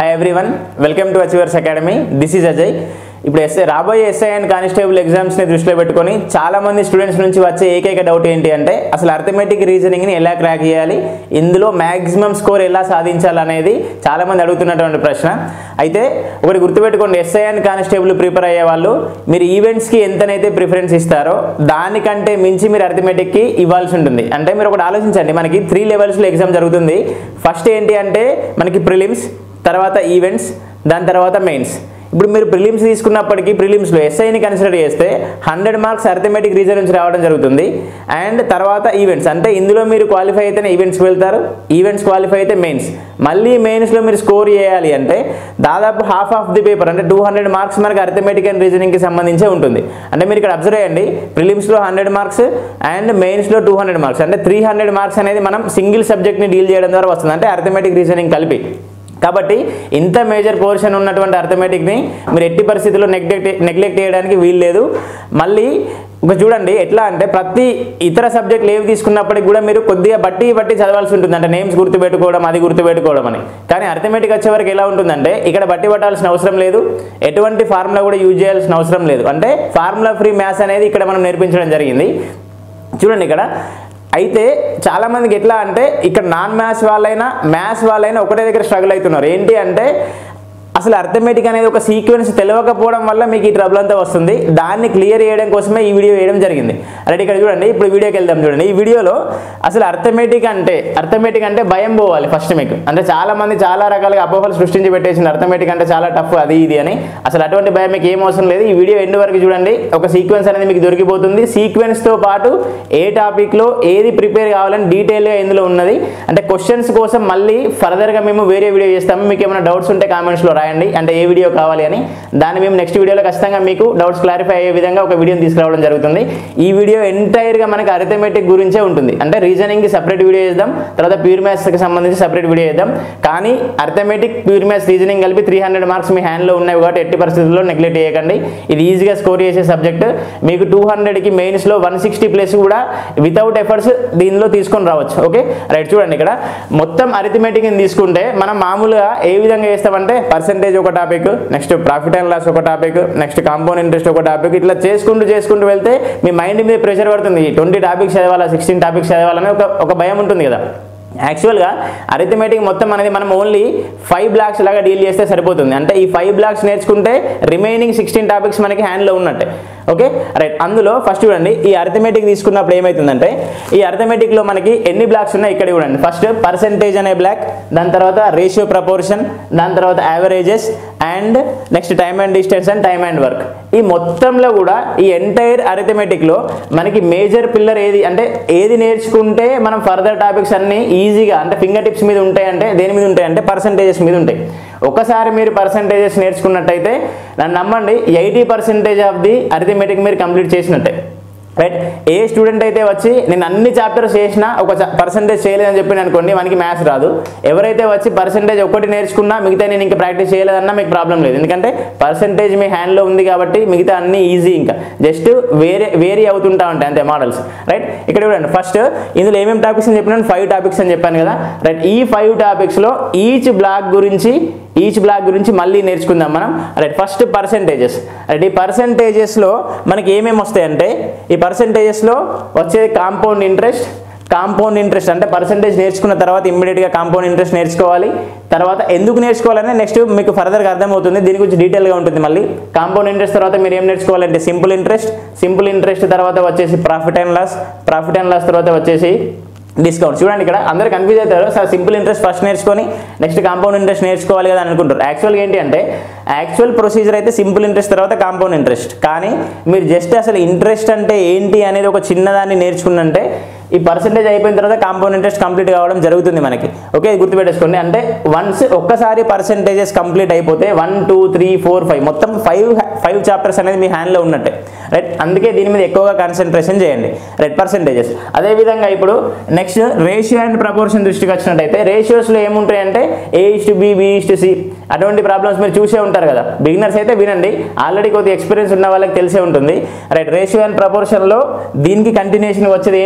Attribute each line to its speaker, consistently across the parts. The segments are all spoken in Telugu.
Speaker 1: Hi everyone welcome to Achievers Academy this is Ajay ఇప్పుడు ఎస్ఐ రాబోయే ఎస్ఐ అండ్ కానిస్టేబుల్ ఎగ్జామ్స్ని దృష్టిలో పెట్టుకొని చాలా మంది స్టూడెంట్స్ నుంచి వచ్చే ఏకైక డౌట్ ఏంటి అంటే అసలు అర్థమెటిక్ రీజనింగ్ని ఎలా క్రాక్ చేయాలి ఇందులో మ్యాక్సిమం స్కోర్ ఎలా సాధించాలనేది చాలా మంది అడుగుతున్నటువంటి ప్రశ్న అయితే ఒకటి గుర్తుపెట్టుకోండి ఎస్ఐ అండ్ కానిస్టేబుల్ ప్రిపేర్ అయ్యే వాళ్ళు మీరు ఈవెంట్స్కి ఎంతనైతే ప్రిఫరెన్స్ ఇస్తారో దానికంటే మించి మీరు అర్థమెటిక్కి ఇవ్వాల్సి ఉంటుంది అంటే మీరు ఒకటి ఆలోచించండి మనకి త్రీ లెవెల్స్లో ఎగ్జామ్ జరుగుతుంది ఫస్ట్ ఏంటి అంటే మనకి ప్రిలిమ్స్ తర్వాత ఈవెంట్స్ దాని తర్వాత మెయిన్స్ ఇప్పుడు మీరు ప్రిలిమ్స్ తీసుకున్నప్పటికీ ప్రిలిమ్స్లో ఎస్ఐని కన్సిడర్ చేస్తే హండ్రెడ్ మార్క్స్ అర్థమెటిక్ రీజన్ నుంచి రావడం జరుగుతుంది అండ్ తర్వాత ఈవెంట్స్ అంటే ఇందులో మీరు క్వాలిఫై అయితేనే ఈవెంట్స్కి వెళ్తారు ఈవెంట్స్ క్వాలిఫై అయితే మెయిన్స్ మళ్ళీ మెయిన్స్లో మీరు స్కోర్ చేయాలి అంటే దాదాపు హాఫ్ ఆఫ్ ది పేపర్ అంటే టూ హండ్రెడ్ మార్క్స్ మనకి అర్థమెటిక్ అండ్ రీజనింగ్కి సంబంధించే ఉంటుంది అంటే మీరు ఇక్కడ అబ్జర్వ్ చేయండి ప్రిలిమ్స్లో హండ్రెడ్ మార్క్స్ అండ్ మెయిన్స్లో టూ హండ్రెడ్ మార్క్స్ అంటే త్రీ హండ్రెడ్ మార్క్స్ అనేది మనం సింగిల్ సబ్జెక్ట్ని డీల్ చేయడం ద్వారా వస్తుంది అంటే అర్థమెటిక్ రీజనింగ్ కలిపి కాబట్టి ఇంత మేజర్ పోర్షన్ ఉన్నటువంటి అర్థమెటిక్ని మీరు ఎట్టి పరిస్థితుల్లో నెగ్లెక్ట్ నెగ్లెక్ట్ చేయడానికి వీలు లేదు మళ్ళీ ఒక చూడండి ఎట్లా అంటే ప్రతి ఇతర సబ్జెక్టులు ఏవి తీసుకున్నప్పటికి కూడా మీరు కొద్దిగా బట్టి బట్టి చదవాల్సి ఉంటుంది అంటే నేమ్స్ గుర్తుపెట్టుకోవడం అది గుర్తుపెట్టుకోవడం అని కానీ అర్థమెటిక్ వచ్చేవరకు ఎలా ఉంటుందంటే ఇక్కడ బట్టి పట్టాల్సిన అవసరం లేదు ఎటువంటి ఫార్ములా కూడా యూజ్ చేయాల్సిన అవసరం లేదు అంటే ఫార్ములా ఫ్రీ మ్యాథ్స్ అనేది ఇక్కడ మనం నేర్పించడం జరిగింది చూడండి ఇక్కడ అయితే చాలా మందికి ఎట్లా అంటే ఇక్కడ నాన్ మ్యాథ్స్ వాళ్ళైనా మ్యాథ్స్ వాళ్ళైనా ఒకటే దగ్గర స్ట్రగుల్ అవుతున్నారు ఏంటి అంటే అసలు అర్థమెటిక్ అనేది ఒక సీక్వెన్స్ తెలియకపోవడం వల్ల మీకు ఈ ట్రబుల్ అంతా వస్తుంది దాన్ని క్లియర్ చేయడం కోసమే ఈ వీడియో వేయడం జరిగింది రైట్ ఇక్కడ చూడండి ఇప్పుడు వీడియోకి వెళ్దాం చూడండి ఈ వీడియోలో అసలు అర్థమెటిక్ అంటే అర్థమెటిక్ అంటే భయం పోవాలి ఫస్ట్ మీకు అంటే చాలా మంది చాలా రకాలుగా అపోహలు సృష్టించి పెట్టేసింది అర్థమెటిక్ అంటే చాలా టఫ్ అది ఇది అని అసలు అటువంటి భయం మీకు ఏం అవసరం లేదు ఈ వీడియో ఎండ్ వరకు చూడండి ఒక సీక్వెన్స్ అనేది మీకు దొరికిపోతుంది సీక్వెన్స్తో పాటు ఏ టాపిక్లో ఏది ప్రిపేర్ కావాలని డీటెయిల్గా ఇందులో ఉన్నది అంటే క్వశ్చన్స్ కోసం మళ్ళీ ఫర్దర్గా మేము వేరే వీడియో చేస్తాము మీకు ఏమైనా డౌట్స్ ఉంటే కామెంట్స్లో రాయండి అంటే ఏ వీడియో కావాలి అని దాన్ని మేము నెక్స్ట్ వీడియోలో ఖచ్చితంగా మీకు డౌట్స్ క్లారిఫై అయ్యే విధంగా ఒక వీడియోని తీసుకురావడం జరుగుతుంది ఈ వీడియో ఎంటైర్గా మనకి అరిథమెటిక్ గురించే ఉంటుంది అంటే రీజనింగ్కి సపరేట్ వీడియో చేద్దాం తర్వాత ప్యూర్ మ్యాథ్స్కి సంబంధించి సపరేట్ వీడియో చేద్దాం కానీ అర్థమెటిక్ ప్యూర్ మ్యాథ్స్ రీజనింగ్ కలిపి త్రీ హండ్రెడ్ మార్క్స్ మీ హ్యాండ్లో ఉన్నాయి కాబట్టి ఎట్టి పరిస్థితుల్లో నెగ్లెక్ట్ చేయకండి ఇది ఈజీగా స్కోర్ చేసే సబ్జెక్ట్ మీకు టూ హండ్రెడ్కి మెయిన్స్లో వన్ సిక్స్టీ ప్లస్ కూడా వితౌట్ ఎఫర్ట్స్ దీనిలో తీసుకొని రావచ్చు ఓకే రైట్ చూడండి ఇక్కడ మొత్తం అరిథమెటిక్ని తీసుకుంటే మనం మామూలుగా ఏ విధంగా చేస్తామంటే పర్సంటేజ్ ఒక topic next profit and loss ఒక టాపిక్ నెక్స్ట్ కాంపౌండ్ ఇంట్రెస్ట్ ఒక టాపిక్ ఇట్లా చేసుకుంటూ చేసుకుంటూ వెళ్తే మీ మైండ్ మీద ప్రెషర్ పడుతుంది ట్వంటీ టాపిక్స్ చదవాలా సిక్స్టీన్ టాపిక్స్ చదవాలని ఒక ఒక భయం ఉంటుంది కదా యాక్చువల్గా అరిథమెటిక్ మొత్తం అనేది మనం ఓన్లీ ఫైవ్ బ్లాక్స్ లాగా డీల్ చేస్తే సరిపోతుంది అంటే ఈ ఫైవ్ బ్లాక్స్ నేర్చుకుంటే రిమైనింగ్ సిక్స్టీన్ టాపిక్స్ మనకి హ్యాండ్లో ఉన్నట్టే ఓకే రైట్ అందులో ఫస్ట్ చూడండి ఈ అరిథమెటిక్ తీసుకున్నప్పుడు ఏమవుతుందంటే ఈ అరిథమెటిక్లో మనకి ఎన్ని బ్లాక్స్ ఉన్నాయి ఇక్కడ చూడండి ఫస్ట్ పర్సెంటేజ్ అనే బ్లాక్ దాని తర్వాత రేషియో ప్రపోర్షన్ దాని తర్వాత averages and next time and distance and time and work ఈ మొత్తంలో కూడా ఈ ఎంటైర్ అరిథమెటిక్లో మనకి మేజర్ పిల్లర్ ఏది అంటే ఏది నేర్చుకుంటే మనం ఫర్దర్ టాపిక్స్ అన్ని ఈజీగా అంటే ఫింగర్ టిప్స్ మీద ఉంటాయంటే దేని మీద ఉంటాయంటే పర్సంటేజెస్ మీద ఉంటాయి ఒకసారి మీరు పర్సంటేజెస్ నేర్చుకున్నట్టయితే నన్ను నమ్మండి eighty percentage of the arithmetic మీరు కంప్లీట్ చేసినట్టే రైట్ ఏ స్టూడెంట్ అయితే వచ్చి నేను అన్ని చాప్టర్స్ చేసినా ఒక పర్సంటేజ్ చేయలేదని చెప్పి అనుకోండి మనకి మ్యాథ్స్ రాదు ఎవరైతే వచ్చి పర్సంటేజ్ ఒకటి నేర్చుకున్నా మిగతా నేను ఇంకా ప్రాక్టీస్ చేయలేదన్నా మీకు ప్రాబ్లం లేదు ఎందుకంటే పర్సంటేజ్ మీ హ్యాండ్లో ఉంది కాబట్టి మిగతా అన్ని ఈజీ ఇంకా జస్ట్ వేరే వేరీ అవుతుంటా ఉంటాయి అంతే మోడల్స్ రైట్ ఇక్కడ చూడండి ఫస్ట్ ఇందులో ఏమేమి టాపిక్స్ అని చెప్పినాను ఫైవ్ టాపిక్స్ అని చెప్పాను కదా రైట్ ఈ ఫైవ్ టాపిక్స్లో ఈచ్ బ్లాక్ గురించి ఈచ్ బ్లాక్ గురించి మళ్ళీ నేర్చుకుందాం మనం రైట్ ఫస్ట్ పర్సెంటేజెస్ రైట్ ఈ పర్సెంటేజెస్లో మనకి ఏమేమి వస్తాయంటే ఈ పర్సెంటేజెస్లో వచ్చేది కాంపౌండ్ ఇంట్రెస్ట్ కాంపౌండ్ ఇంట్రెస్ట్ అంటే పర్సెంటేజ్ నేర్చుకున్న తర్వాత ఇమ్మీడియట్గా కాంపౌండ్ ఇంట్రెస్ట్ నేర్చుకోవాలి తర్వాత ఎందుకు నేర్చుకోవాలని నెక్స్ట్ మీకు ఫర్దర్గా అర్థమవుతుంది దీని గురించి డీటెయిల్గా ఉంటుంది మళ్ళీ కాంపౌండ్ ఇంట్రెస్ట్ తర్వాత మీరు ఏం నేర్చుకోవాలంటే సింపుల్ ఇంట్రెస్ట్ సింపుల్ ఇంట్రెస్ట్ తర్వాత వచ్చేసి profit and loss profit and loss తర్వాత వచ్చేసి డిస్కౌంట్ చూడండి ఇక్కడ అందరు కన్ఫ్యూజ్ అవుతారు సార్ సింపుల్ ఇంట్రెస్ట్ ఫస్ట్ నేర్చుకొని నెక్స్ట్ కాంపౌండ్ ఇంట్రెస్ట్ నేర్చుకోవాలి కదా అని అనుకుంటారు యాక్చువల్గా ఏంటి అంటే యాక్చువల్ ప్రొసీజర్ అయితే సింపుల్ ఇంట్రెస్ట్ తర్వాత కాంపౌండ్ ఇంట్రెస్ట్ కానీ మీరు జస్ట్ అసలు ఇంట్రెస్ట్ అంటే ఏంటి అనేది ఒక చిన్నదాన్ని నేర్చుకున్నంటే ఈ పర్సెంటేజ్ అయిపోయిన తర్వాత కాంపౌండ్ ఇంట్రెస్ట్ కంప్లీట్ కావడం జరుగుతుంది మనకి ఓకే ఇది గుర్తుపెట్టేసుకోండి అంటే వన్స్ ఒక్కసారి పర్సెంటేజెస్ కంప్లీట్ అయిపోతే one two three four five మొత్తం ఫైవ్ ఫైవ్ చాప్టర్స్ అనేది మీ హ్యాండ్లో ఉన్నట్టే రైట్ అందుకే దీని మీద ఎక్కువగా కాన్సన్ట్రేషన్ చేయండి రైట్ పర్సెంటేజెస్ అదేవిధంగా ఇప్పుడు నెక్స్ట్ రేషియో అండ్ ప్రపోర్షన్ దృష్టికి వచ్చినట్టయితే రేషియోస్లో ఏముంటాయంటే A is to B B is to C అటువంటి ప్రాబ్లమ్స్ మీరు చూసే ఉంటారు కదా బిగినర్స్ అయితే వినండి ఆల్రెడీ కొద్దిగా ఎక్స్పీరియన్స్ ఉన్న వాళ్ళకి తెలిసే ఉంటుంది రైట్ రేషియో అండ్ ప్రపోర్షన్లో దీనికి కంటిన్యూషన్ వచ్చేది ఏంటి అంటే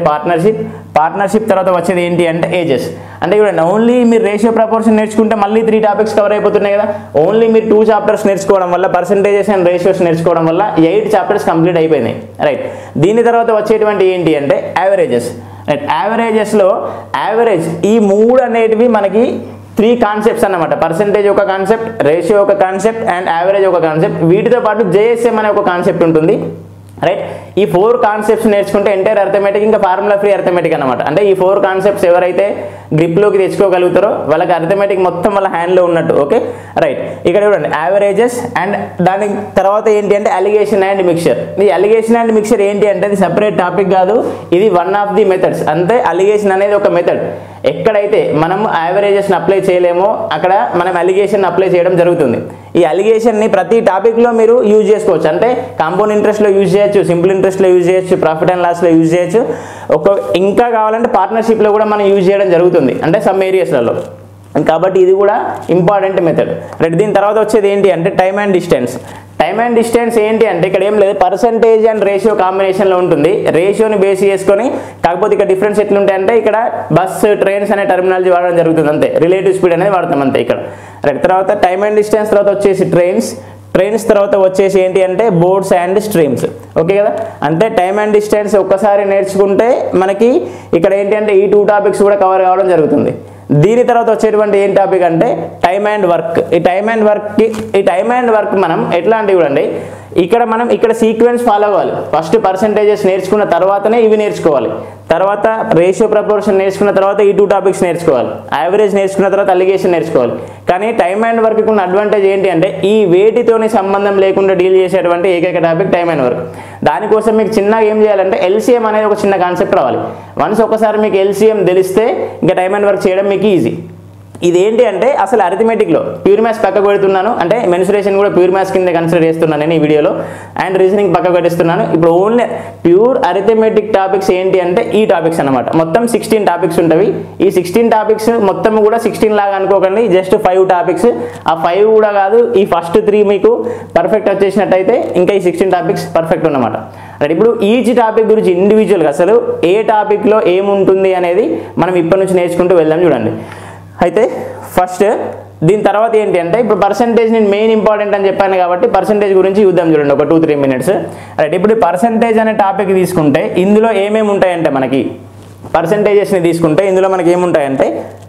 Speaker 1: పార్ట్నర్షిప్ పార్ట్నర్షిప్ తర్వాత వచ్చేది ఏంటి అంటే ఏజెస్ అంటే చూడండి ఓన్లీ మీరు రేషియో ప్రపోర్షన్ నేర్చుకుంటే మళ్ళీ త్రీ టాపిక్స్ కవర్ అయిపోతున్నాయి కదా ఓన్లీ మీరు టూ చాప్టర్స్ నేర్చుకోవడం వల్ల పర్సంటేజెస్ అండ్ రేషియోస్ నేర్చుకోవడం వల్ల ఎయిట్ చాప్టర్స్ కంప్లీట్ అయిపోయినాయి రైట్ దీని తర్వాత వచ్చేటువంటి ఏంటి అంటే యావరేజెస్ రైట్ యావరేజెస్లో యావరేజ్ ఈ మూడు అనేటివి మనకి త్రీ కాన్సెప్ట్స్ అన్నమాట పర్సంటేజ్ ఒక కాన్సెప్ట్ రేషియో ఒక కాన్సెప్ట్ అండ్ యావరేజ్ ఒక కాన్సెప్ట్ వీటితో పాటు జేఎస్ఎం అనే ఒక కాన్సెప్ట్ ఉంటుంది రైట్ ఈ ఫోర్ కాన్సెప్ట్స్ నేర్చుకుంటే ఎంటైర్ అర్థమెటిక్ ఇంకా ఫార్ములా ఫ్రీ అర్థమెటిక్ అనమాట అంటే ఈ ఫోర్ కాన్సెప్ట్స్ ఎవరైతే గ్రిప్లోకి తెచ్చుకోగలుగుతారో వాళ్ళకి అర్థమెటిక్ మొత్తం వాళ్ళ హ్యాండ్లో ఉన్నట్టు ఓకే రైట్ ఇక్కడ చూడండి యావరేజెస్ అండ్ దాని తర్వాత ఏంటి అంటే అలిగేషన్ అండ్ మిక్చర్ ఈ అలిగేషన్ అండ్ మిక్చర్ ఏంటి అంటే ఇది సెపరేట్ టాపిక్ కాదు ఇది వన్ ఆఫ్ ది మెథడ్స్ అంటే అలిగేషన్ అనేది ఒక మెథడ్ ఎక్కడైతే మనం యావరేజెస్ని అప్లై చేయలేమో అక్కడ మనం అలిగేషన్ అప్లై చేయడం జరుగుతుంది ఈ అలిగేషన్ని ప్రతి టాపిక్లో మీరు యూజ్ చేసుకోవచ్చు అంటే కాంపౌండ్ ఇంట్రెస్ట్లో యూజ్ చేయొచ్చు సింపుల్ ఇంట్రెస్ట్లో యూజ్ చేయొచ్చు ప్రాఫిట్ అండ్ లాస్లో యూజ్ చేయొచ్చు ఒక ఇంకా కావాలంటే పార్ట్నర్షిప్లో కూడా మనం యూజ్ చేయడం జరుగుతుంది అంటే సమ్ ఏరియాస్లలో కాబట్టి ఇది కూడా ఇంపార్టెంట్ మెథడ్ రైట్ దీని తర్వాత వచ్చేది ఏంటి అంటే time and distance time and distance ఏంటి అంటే ఇక్కడ ఏం లేదు పర్సంటేజ్ అండ్ రేషియో కాంబినేషన్లో ఉంటుంది రేషియోని బేస్ చేసుకొని కాకపోతే ఇక్కడ డిఫరెన్స్ ఎట్లుంటాయంటే ఇక్కడ బస్ ట్రైన్స్ అనే టర్మినాలజీ వాడడం జరుగుతుంది అంతే రిలేటివ్ స్పీడ్ అనేది వాడతాం అంతే ఇక్కడ రైట్ తర్వాత టైమ్ అండ్ డిస్టెన్స్ తర్వాత వచ్చేసి ట్రైన్స్ ట్రైన్స్ తర్వాత వచ్చేసి ఏంటి అంటే బోర్డ్స్ అండ్ స్ట్రీమ్స్ ఓకే కదా అంటే టైమ్ అండ్ డిస్టెన్స్ ఒక్కసారి నేర్చుకుంటే మనకి ఇక్కడ ఏంటి అంటే ఈ టూ టాపిక్స్ కూడా కవర్ కావడం జరుగుతుంది దీని తర్వాత వచ్చేటువంటి ఏం టాపిక్ అంటే టైమ్ అండ్ వర్క్ ఈ టైమ్ అండ్ వర్క్ ఈ టైమ్ అండ్ వర్క్ మనం ఎట్లా అంటే చూడండి ఇక్కడ మనం ఇక్కడ సీక్వెన్స్ ఫాలో అవ్వాలి ఫస్ట్ పర్సంటేజెస్ నేర్చుకున్న తర్వాతనే ఇవి నేర్చుకోవాలి తర్వాత రేషియో ప్రపోర్షన్ నేర్చుకున్న తర్వాత ఈ టూ టాపిక్స్ నేర్చుకోవాలి యావరేజ్ నేర్చుకున్న తర్వాత అలిగేషన్ నేర్చుకోవాలి కానీ టైమ్ అండ్ వర్క్ ఉన్న అడ్వాంటేజ్ ఏంటి అంటే ఈ వేటితోని సంబంధం లేకుండా డీల్ చేసేటువంటి ఏకైక టాపిక్ టైమ్ అండ్ వర్క్ దానికోసం మీకు చిన్నగా ఏం చేయాలంటే ఎల్సీఎం అనేది ఒక చిన్న కాన్సెప్ట్ రావాలి వన్స్ ఒకసారి మీకు ఎల్సీఎం తెలిస్తే ఇంకా టైమ్ అండ్ వర్క్ చేయడం మీకు ఈజీ ఇదేంటి అంటే అసలు అరిథమెటిక్లో ప్యూర్ మ్యాథ్స్ పక్క పెడుతున్నాను అంటే మెన్సురేషన్ కూడా ప్యూర్ మ్యాథ్స్ కింద కన్సిడర్ చేస్తున్నాను నేను ఈ వీడియోలో అండ్ రీజనింగ్ పక్క పెట్టిస్తున్నాను ఇప్పుడు ఓన్లీ ప్యూర్ అరిథమెటిక్ టాపిక్స్ ఏంటి అంటే ఈ టాపిక్స్ అనమాట మొత్తం సిక్స్టీన్ టాపిక్స్ ఉంటవి ఈ సిక్స్టీన్ టాపిక్స్ మొత్తం కూడా సిక్స్టీన్ లాగా అనుకోకండి జస్ట్ ఫైవ్ టాపిక్స్ ఆ ఫైవ్ కూడా కాదు ఈ ఫస్ట్ త్రీ మీకు పర్ఫెక్ట్ వచ్చేసినట్టయితే ఇంకా ఈ సిక్స్టీన్ టాపిక్స్ పర్ఫెక్ట్ ఉన్నమాట రైట్ ఇప్పుడు ఈచ్ టాపిక్ గురించి ఇండివిజువల్గా అసలు ఏ టాపిక్లో ఏముంటుంది అనేది మనం ఇప్పటి నుంచి నేర్చుకుంటూ వెళ్దాం చూడండి అయితే ఫస్ట్ దీని తర్వాత ఏంటి అంటే ఇప్పుడు పర్సంటేజ్ నేను మెయిన్ ఇంపార్టెంట్ అని చెప్పాను కాబట్టి పర్సంటేజ్ గురించి చూద్దాం చూడండి ఒక టూ త్రీ మినిట్స్ రైట్ ఇప్పుడు పర్సంటేజ్ అనే టాపిక్ తీసుకుంటే ఇందులో ఏమేమి ఉంటాయంటే మనకి పర్సంటేజెస్ని తీసుకుంటే ఇందులో మనకి ఏముంటాయంటే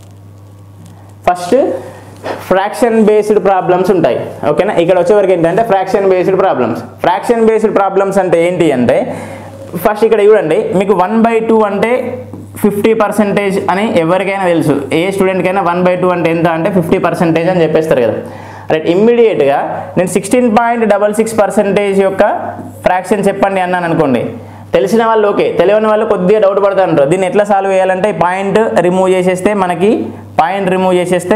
Speaker 1: ఫస్ట్ ఫ్రాక్షన్ బేస్డ్ ప్రాబ్లమ్స్ ఉంటాయి ఓకేనా ఇక్కడ వచ్చేవరకు ఏంటంటే fraction based problems fraction based problems అంటే ఏంటి అంటే ఫస్ట్ ఇక్కడ చూడండి మీకు వన్ బై టూ అంటే ఫిఫ్టీ పర్సెంటేజ్ అని ఎవరికైనా తెలుసు ఏ స్టూడెంట్కైనా వన్ బై టూ అంటే ఎంత అంటే ఫిఫ్టీ పర్సెంటేజ్ అని చెప్పేస్తారు కదా రైట్ ఇమ్మీడియట్గా నేను sixteen point double six percentage యొక్క ఫ్రాక్షన్ చెప్పండి అన్నాను అనుకోండి తెలిసిన వాళ్ళు ఓకే తెలియని వాళ్ళు కొద్దిగా డౌట్ పడతా ఉంటారు దీన్ని ఎట్లా సాల్వ్ చేయాలంటే పాయింట్ రిమూవ్ చేసేస్తే మనకి పాయింట్ రిమూవ్ చేసేస్తే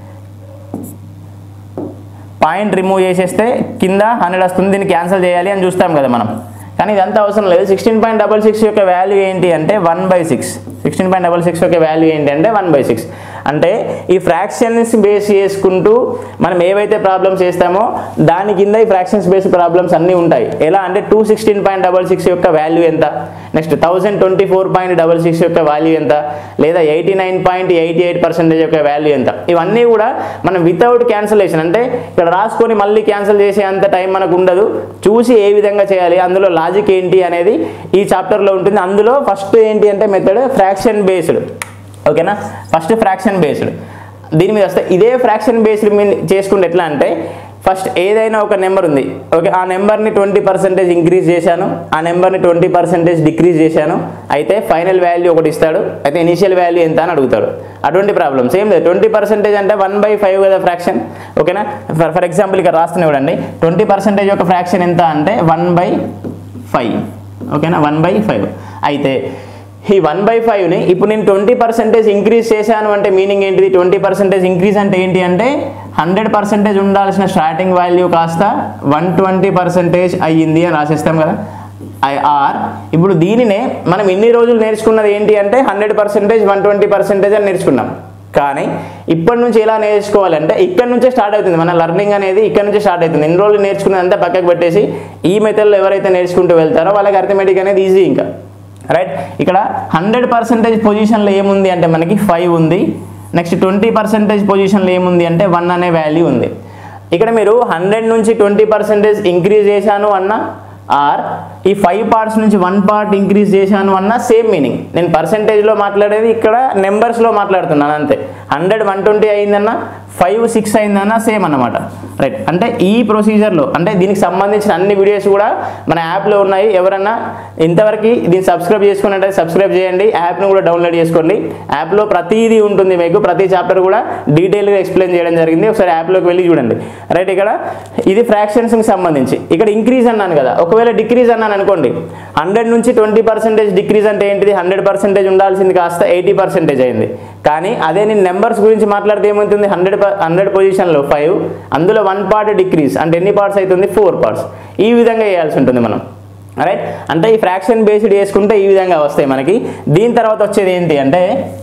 Speaker 1: పాయింట్ రిమూవ్ చేసేస్తే కింద హండ్రెడ్ వస్తుంది దీన్ని క్యాన్సిల్ చేయాలి అని చూస్తాం కదా మనం కానీ ఇదంతా అవసరం లేదు సిక్స్టీన్ పాయింట్ డబల్ సిక్స్ యొక్క వాల్యూ ఏంటి అంటే one by six sixteen point double six యొక్క వాల్యూ ఏంటి అంటే వన్ బై సిక్స్ అంటే ఈ ఫ్రాక్షన్స్ బేస్ చేసుకుంటూ మనం ఏవైతే ప్రాబ్లమ్స్ చేస్తామో దాని కింద ఈ ఫ్రాక్షన్స్ బేస్ ప్రాబ్లమ్స్ అన్నీ ఉంటాయి ఎలా అంటే two sixteen point double six యొక్క వాల్యూ ఎంత next thousand twenty four point double six యొక్క వాల్యూ ఎంత లేదా eighty nine point eighty eight percentage యొక్క వాల్యూ ఎంత ఇవన్నీ కూడా మనం వితౌట్ క్యాన్సలేషన్ అంటే ఇక్కడ రాసుకొని మళ్ళీ క్యాన్సిల్ చేసే అంత టైం మనకు ఉండదు చూసి ఏ విధంగా చేయాలి అందులో లాజిక్ ఏంటి అనేది ఈ చాప్టర్లో ఉంటుంది అందులో ఫస్ట్ ఏంటి అంటే మెథడ్ ఫ్రాక్షన్ బేస్డ్ ఓకేనా ఫస్ట్ ఫ్రాక్షన్ బేస్డ్ దీని మీద వస్తే ఇదే ఫ్రాక్షన్ బేస్డ్ మీద చేసుకుంటే ఎట్లా అంటే ఫస్ట్ ఏదైనా ఒక నెంబర్ ఉంది ఓకే ఆ నెంబర్ని ట్వంటీ పర్సెంటేజ్ ఇంక్రీజ్ చేశాను ఆ నెంబర్ని ట్వంటీ పర్సెంటేజ్ డిక్రీజ్ చేశాను అయితే ఫైనల్ వాల్యూ ఒకటి ఇస్తాడు అయితే ఇనిషియల్ వాల్యూ ఎంత అని అడుగుతాడు అటువంటి ప్రాబ్లమ్స్ ఏం లేదు ట్వంటీ పర్సెంటేజ్ అంటే వన్ బై ఫైవ్ కదా ఫ్రాక్షన్ ఓకేనా ఫర్ ఫర్ ఎగ్జాంపుల్ ఇక్కడ రాస్తున్నా చూడండి ట్వంటీ పర్సెంటేజ్ యొక్క ఫ్రాక్షన్ ఎంత అంటే వన్ బై ఫైవ్ ఓకేనా వన్ బై ఫైవ్ అయితే ఈ వన్ బై ఫైవ్ని ఇప్పుడు నేను ట్వంటీ పర్సెంటేజ్ ఇంక్రీజ్ చేశాను అంటే మీనింగ్ ఏంటిది ట్వంటీ పర్సెంటేజ్ ఇంక్రీజ్ అంటే ఏంటి అంటే హండ్రెడ్ పర్సెంటేజ్ ఉండాల్సిన స్టార్టింగ్ వాల్యూ కాస్త వన్ ట్వంటీ పర్సెంటేజ్ అయ్యింది అని రాసేస్తాం కదా ఐఆర్ ఇప్పుడు దీనినే మనం ఇన్ని రోజులు నేర్చుకున్నది ఏంటి అంటే hundred percentage one twenty percentage అని నేర్చుకున్నాం కానీ ఇప్పటి నుంచి ఎలా నేర్చుకోవాలంటే ఇక్కడ నుంచే స్టార్ట్ అవుతుంది మన లర్నింగ్ అనేది ఇక్కడ నుంచే స్టార్ట్ అవుతుంది ఎన్ని రోజులు నేర్చుకున్నదంతా పక్కకు పెట్టేసి ఈ మెథడ్లో ఎవరైతే నేర్చుకుంటూ వెళ్తారో వాళ్ళకి అర్థమెటిక్ అనేది ఈజీ ఇంకా రైట్ ఇక్కడ హండ్రెడ్ పర్సెంటేజ్ పొజిషన్లో ఏముంది అంటే మనకి ఫైవ్ ఉంది నెక్స్ట్ ట్వంటీ పర్సెంటేజ్ పొజిషన్లో ఏముంది అంటే వన్ అనే వాల్యూ ఉంది ఇక్కడ మీరు హండ్రెడ్ నుంచి ట్వంటీ పర్సెంటేజ్ ఇంక్రీజ్ చేశాను అన్న ఆర్ ఈ ఫైవ్ పార్ట్స్ నుంచి వన్ పార్ట్ ఇంక్రీజ్ చేశాను అన్న సేమ్ మీనింగ్ నేను పర్సెంటేజ్లో మాట్లాడేది ఇక్కడ నెంబర్స్లో మాట్లాడుతున్నాను అంతే హండ్రెడ్ వన్ ట్వంటీ అయిందన్న ఫైవ్ సిక్స్ అయిందన్న సేమ్ అన్నమాట రైట్ అంటే ఈ ప్రొసీజర్లో అంటే దీనికి సంబంధించిన అన్ని వీడియోస్ కూడా మన యాప్లో ఉన్నాయి ఎవరన్నా ఇంతవరకు దీన్ని సబ్స్క్రైబ్ చేసుకున్నట్టే సబ్స్క్రైబ్ చేయండి యాప్ను కూడా డౌన్లోడ్ చేసుకోండి యాప్లో ప్రతిదీ ఉంటుంది మీకు ప్రతి చాప్టర్ కూడా డీటెయిల్గా ఎక్స్ప్లెయిన్ చేయడం జరిగింది ఒకసారి యాప్లోకి వెళ్ళి చూడండి రైట్ ఇక్కడ ఇది ఫ్రాక్షన్స్కి సంబంధించి ఇక్కడ ఇంక్రీజ్ అన్నాను కదా ఒకవేళ డిక్రీజ్ అన్నాను అనుకోండి హండ్రెడ్ నుంచి ట్వంటీ పర్సెంటేజ్ డిక్రీజ్ అంటే ఏంటిది హండ్రెడ్ పర్సెంటేజ్ ఉండాల్సింది కాస్త ఎయిటీ పర్సెంటేజ్ అయింది కానీ అదే నేను నెంబర్స్ గురించి మాట్లాడితే ఏమవుతుంది హండ్రెడ్ హండ్రెడ్ పొజిషన్లో ఫైవ్ అందులో వన్ పార్ట్ డిక్రీజ్ అంటే ఎన్ని పార్ట్స్ అవుతుంది ఫోర్ పార్ట్స్ ఈ విధంగా చేయాల్సి ఉంటుంది మనం రైట్ అంటే ఈ ఫ్రాక్షన్ బేస్డ్ చేసుకుంటే ఈ విధంగా వస్తాయి మనకి దీని తర్వాత వచ్చేది ఏంటి అంటే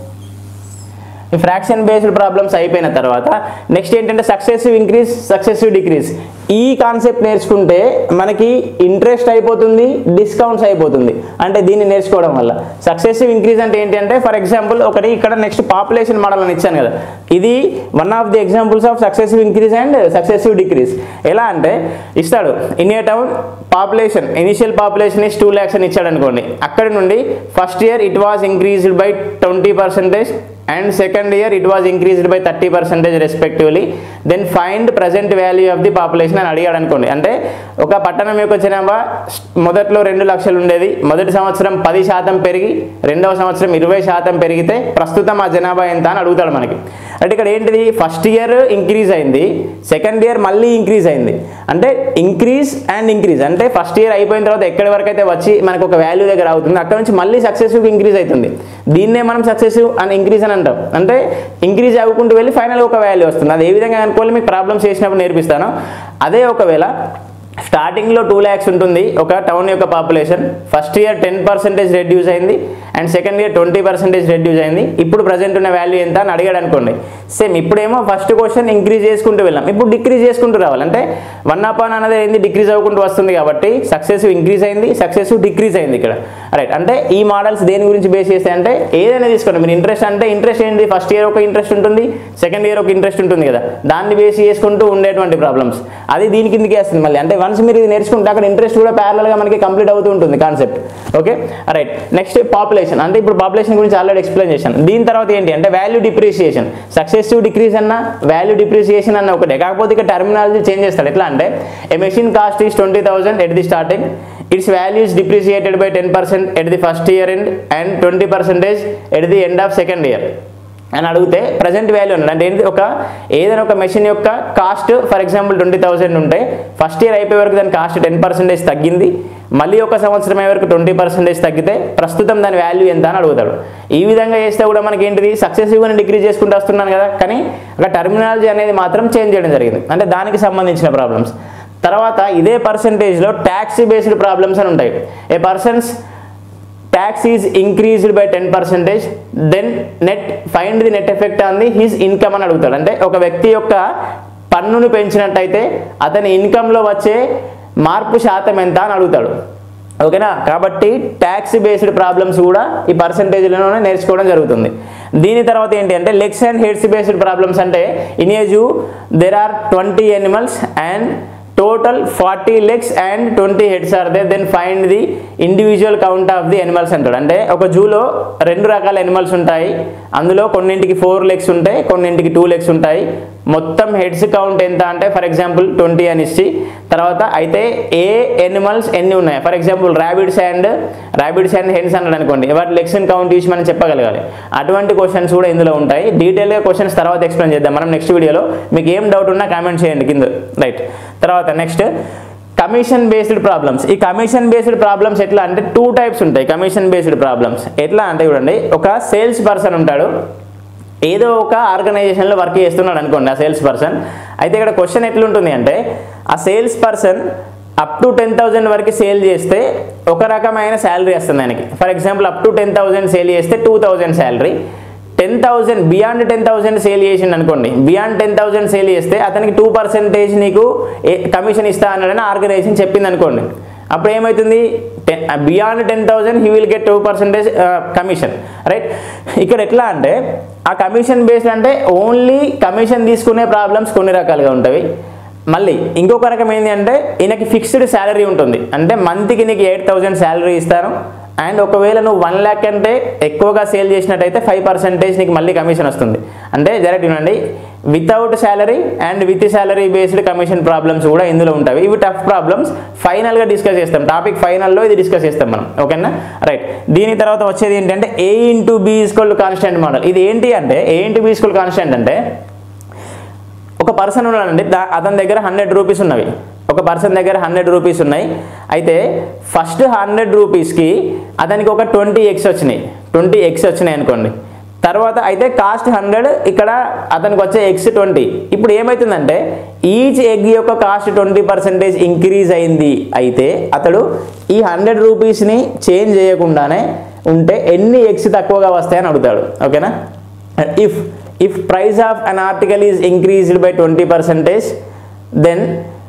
Speaker 1: ఈ ఫ్రాక్షన్ బేస్డ్ ప్రాబ్లమ్స్ అయిపోయిన తర్వాత నెక్స్ట్ ఏంటంటే సక్సెసివ్ ఇంక్రీజ్ సక్సెసివ్ డిక్రీజ్ ఈ కాన్సెప్ట్ నేర్చుకుంటే మనకి ఇంట్రెస్ట్ అయిపోతుంది డిస్కౌంట్స్ అయిపోతుంది అంటే దీన్ని నేర్చుకోవడం వల్ల సక్సెసివ్ ఇంక్రీజ్ అంటే ఏంటి అంటే ఫర్ ఎగ్జాంపుల్ ఒకటి ఇక్కడ నెక్స్ట్ పాపులేషన్ మోడల్ అని ఇచ్చాను కదా ఇది one of the examples of successive increase and successive decrease ఎలా అంటే ఇస్తాడు in a town population initial population is two lakhs అని ఇచ్చాడు అనుకోండి అక్కడ నుండి first year it was increased by twenty percentage and second year it was increased by thirty percentage respectively then find present value of the population అని అడిగాడు అనుకోండి అంటే ఒక పట్టణం యొక్క జనాభా మొదట్లో రెండు లక్షలు ఉండేది మొదటి సంవత్సరం పది శాతం పెరిగి రెండవ సంవత్సరం ఇరవై శాతం పెరిగితే ప్రస్తుతం ఆ జనాభా ఎంత అని అడుగుతాడు మనకి అంటే ఇక్కడ ఏంటిది ఫస్ట్ ఇయర్ ఇంక్రీజ్ అయింది సెకండ్ ఇయర్ మళ్ళీ ఇంక్రీజ్ అయింది అంటే ఇంక్రీజ్ అండ్ ఇంక్రీజ్ అంటే ఫస్ట్ ఇయర్ అయిపోయిన తర్వాత ఎక్కడి వరకు అయితే వచ్చి మనకు ఒక వాల్యూ దగ్గర అవుతుంది అక్కడ నుంచి మళ్ళీ సక్సెసివ్ ఇంక్రీజ్ అవుతుంది దీన్నే మనం సక్సెసివ్ అని ఇంక్రీజ్ అని అంటాం అంటే ఇంక్రీజ్ అవ్వకుంటూ వెళ్ళి ఫైనల్ ఒక వాల్యూ వస్తుంది అది ఏ విధంగా అనుకోవాలి మీకు ప్రాబ్లమ్స్ చేసినప్పుడు నేర్పిస్తాను అదే ఒకవేళ స్టార్టింగ్లో టూ ల్యాక్స్ ఉంటుంది ఒక టౌన్ యొక్క population first year ten percentage reduce అయింది and second year twenty percentage reduce అయింది ఇప్పుడు ప్రజెంట్ ఉన్న వాల్యూ ఎంత అని అడిగాడు అనుకోండి సేమ్ ఇప్పుడేమో ఫస్ట్ క్వశ్చన్ ఇంక్రీజ్ చేసుకుంటూ వెళ్ళాం ఇప్పుడు డిక్రీజ్ చేసుకుంటూ రావాలి అంటే వన్ అపాన్ అనేది ఏంది డిక్రీజ్ అవ్వకుంటూ వస్తుంది కాబట్టి సక్సెసివ్ ఇంక్రీజ్ అయింది సక్సెసివ్ డిక్రీజ్ అయింది ఇక్కడ రైట్ అంటే ఈ మోడల్స్ దేని గురించి బేస్ చేస్తే అంటే ఏదైనా తీసుకోండి మీరు ఇంట్రెస్ట్ అంటే ఇంట్రెస్ట్ ఏంటి ఫస్ట్ ఇయర్ ఒక ఇంట్రెస్ట్ ఉంటుంది సెకండ్ ఇయర్ ఒక ఇంట్రెస్ట్ ఉంటుంది కదా దాన్ని బేస్ చేసుకుంటూ ఉండేటువంటి ప్రాబ్లమ్స్ అది దీని కిందకి వస్తుంది మళ్ళీ అంటే వన్స్ మీరు ఇది నేర్చుకుంటే అక్కడ ఇంట్రెస్ట్ కూడా parallel గా మనకి కంప్లీట్ అవుతూ ఉంటుంది concept okay right next population అంటే ఇప్పుడు పాపులేషన్ గురించి ఆల్రెడీ ఎక్స్ప్లెయిన్ చేశాను దీని తర్వాత ఏంటి అంటే వాల్యూ డిప్రిసియేషన్ సక్సెసివ్ డిక్రీజ్ అన్న వాల్యూ డిప్రిసియేషన్ అన్న ఒకటే కాకపోతే ఇక్కడ టర్మినాలజీ చేంజ్ చేస్తాడు ఎట్లా అంటే a machine cost is twenty thousand at the starting its value is depreciated by ten percent at the first year end and twenty percentage at the end of second year అని అడిగితే ప్రజెంట్ వాల్యూ ఉన్నది అంటే ఏంటి ఒక ఏదైనా ఒక మెషిన్ యొక్క cost for example twenty thousand ఉంటే ఫస్ట్ ఇయర్ అయిపోయే వరకు దాని కాస్ట్ టెన్ పర్సెంటేజ్ తగ్గింది మళ్ళీ ఒక సంవత్సరం అయ్యే వరకు ట్వంటీ పర్సెంటేజ్ తగ్గితే ప్రస్తుతం దాని వాల్యూ ఎంత అని అడుగుతాడు ఈ విధంగా చేస్తే కూడా మనకి ఏంటిది సక్సెసివ్గా డిగ్రీ చేసుకుంటూ వస్తున్నాను కదా కానీ అక్కడ టర్మినాలజీ అనేది మాత్రం చేంజ్ చేయడం జరిగింది అంటే దానికి సంబంధించిన ప్రాబ్లమ్స్ తర్వాత ఇదే పర్సెంటేజ్లో ట్యాక్సీ బేస్డ్ ప్రాబ్లమ్స్ అని ఉంటాయి a person's tax is increased by ten percentage then net find the net effect on the his income అని అడుగుతాడు అంటే ఒక వ్యక్తి యొక్క పన్నును పెంచినట్టయితే అతని ఇన్కంలో వచ్చే మార్పు శాతం ఎంత అని అడుగుతాడు ఓకేనా కాబట్టి ట్యాక్స్ బేస్డ్ ప్రాబ్లమ్స్ కూడా ఈ పర్సంటేజ్లోనే నేర్చుకోవడం జరుగుతుంది దీని తర్వాత ఏంటి అంటే legs and heads based problems అంటే in a zoo there are twenty animals and total forty legs and twenty heads are they then find the individual count of the animals అంటాడు అంటే ఒక జూలో రెండు రకాల ఎనిమల్స్ ఉంటాయి అందులో కొన్నింటికి ఫోర్ లెగ్స్ ఉంటాయి కొన్నింటికి టూ లెగ్స్ ఉంటాయి మొత్తం హెడ్స్ కౌంట్ ఎంత అంటే ఫర్ ఎగ్జాంపుల్ ట్వంటీ అని ఇచ్చి తర్వాత అయితే ఏ ఎనిమల్స్ ఎన్ని ఉన్నాయి for example rabbits and rabbits and hens అన్నాడు అనుకోండి వాటి లెగ్స్ కౌంట్ తీసి మనం చెప్పగలగాలి అటువంటి క్వశ్చన్స్ కూడా ఇందులో ఉంటాయి డీటెయిల్గా క్వశ్చన్స్ తర్వాత ఎక్స్ప్లెయిన్ చేద్దాం మనం నెక్స్ట్ వీడియోలో మీకు ఏం డౌట్ ఉన్నా కామెంట్ చేయండి కింద రైట్ తర్వాత నెక్స్ట్ కమిషన్ బేస్డ్ ప్రాబ్లమ్స్ ఈ కమిషన్ బేస్డ్ ప్రాబ్లమ్స్ ఎట్లా అంటే టూ టైప్స్ ఉంటాయి కమిషన్ బేస్డ్ ప్రాబ్లమ్స్ ఎట్లా అంటే చూడండి ఒక సేల్స్ పర్సన్ ఉంటాడు ఏదో ఒక ఆర్గనైజేషన్లో వర్క్ చేస్తున్నాడు అనుకోండి ఆ సేల్స్ పర్సన్ అయితే ఇక్కడ క్వశ్చన్ ఎట్లుంటుంది అంటే ఆ sales person up to ten thousand వరకు సేల్ చేస్తే ఒక రకమైన శాలరీ వస్తుంది ఆయనకి for example up to ten thousand sale చేస్తే two thousand salary ten thousand beyond ten thousand sale చేసిండు అనుకోండి బియాండ్ టెన్ థౌజండ్ సేల్ చేస్తే అతనికి టూ పర్సెంటేజ్ నీకు కమిషన్ ఇస్తా అన్నాడని ఆర్గనైజేషన్ చెప్పింది అనుకోండి అప్పుడు ఏమవుతుంది ten beyond ten thousand he will get two percentage commission right ఇక్కడ ఎట్లా అంటే ఆ కమిషన్ బేస్డ్ అంటే ఓన్లీ కమిషన్ తీసుకునే ప్రాబ్లమ్స్ కొన్ని రకాలుగా ఉంటాయి మళ్ళీ ఇంకొక రకం ఏంటి అంటే ఈయనకి ఫిక్స్డ్ శాలరీ ఉంటుంది అంటే మంత్కి నీకు ఎయిట్ థౌజండ్ శాలరీ ఇస్తాను అండ్ ఒకవేళ నువ్వు వన్ ల్యాక్ అంటే ఎక్కువగా సేల్ చేసినట్టయితే ఫైవ్ పర్సెంటేజ్ నీకు మళ్ళీ కమిషన్ వస్తుంది అంటే డైరెక్ట్ వినండి without salary and with salary based commission problems కూడా ఇందులో ఉంటాయి ఇవి టఫ్ ప్రాబ్లమ్స్ ఫైనల్గా డిస్కస్ చేస్తాం టాపిక్ ఫైనల్లో ఇది డిస్కస్ చేస్తాం మనం ఓకేనా రైట్ దీని తర్వాత వచ్చేది ఏంటంటే A into B is equal constant model ఇది ఏంటి అంటే A into B is equal constant అంటే ఒక పర్సన్ ఉన్నాడండి దా- అతని దగ్గర హండ్రెడ్ రూపీస్ ఉన్నవి ఒక పర్సన్ దగ్గర హండ్రెడ్ రూపీస్ ఉన్నాయి అయితే ఫస్ట్ హండ్రెడ్ రూపీస్కి అతనికి ఒక ట్వంటీ ఎక్స్ వచ్చినాయి ట్వంటీ ఎక్స్ వచ్చినాయి అనుకోండి తర్వాత అయితే కాస్ట్ హండ్రెడ్ ఇక్కడ అతనికి వచ్చే ఎక్స్ ట్వంటీ ఇప్పుడు ఏమవుతుందంటే ఈచ్ ఎగ్ యొక్క కాస్ట్ ట్వంటీ పర్సెంటేజ్ ఇంక్రీజ్ అయింది అయితే అతడు ఈ హండ్రెడ్ రూపీస్ని చేంజ్ చేయకుండానే ఉంటే ఎన్ని ఎగ్స్ తక్కువగా వస్తాయని అడుగుతాడు ఓకేనా if if price of an article is increased by twenty percentage then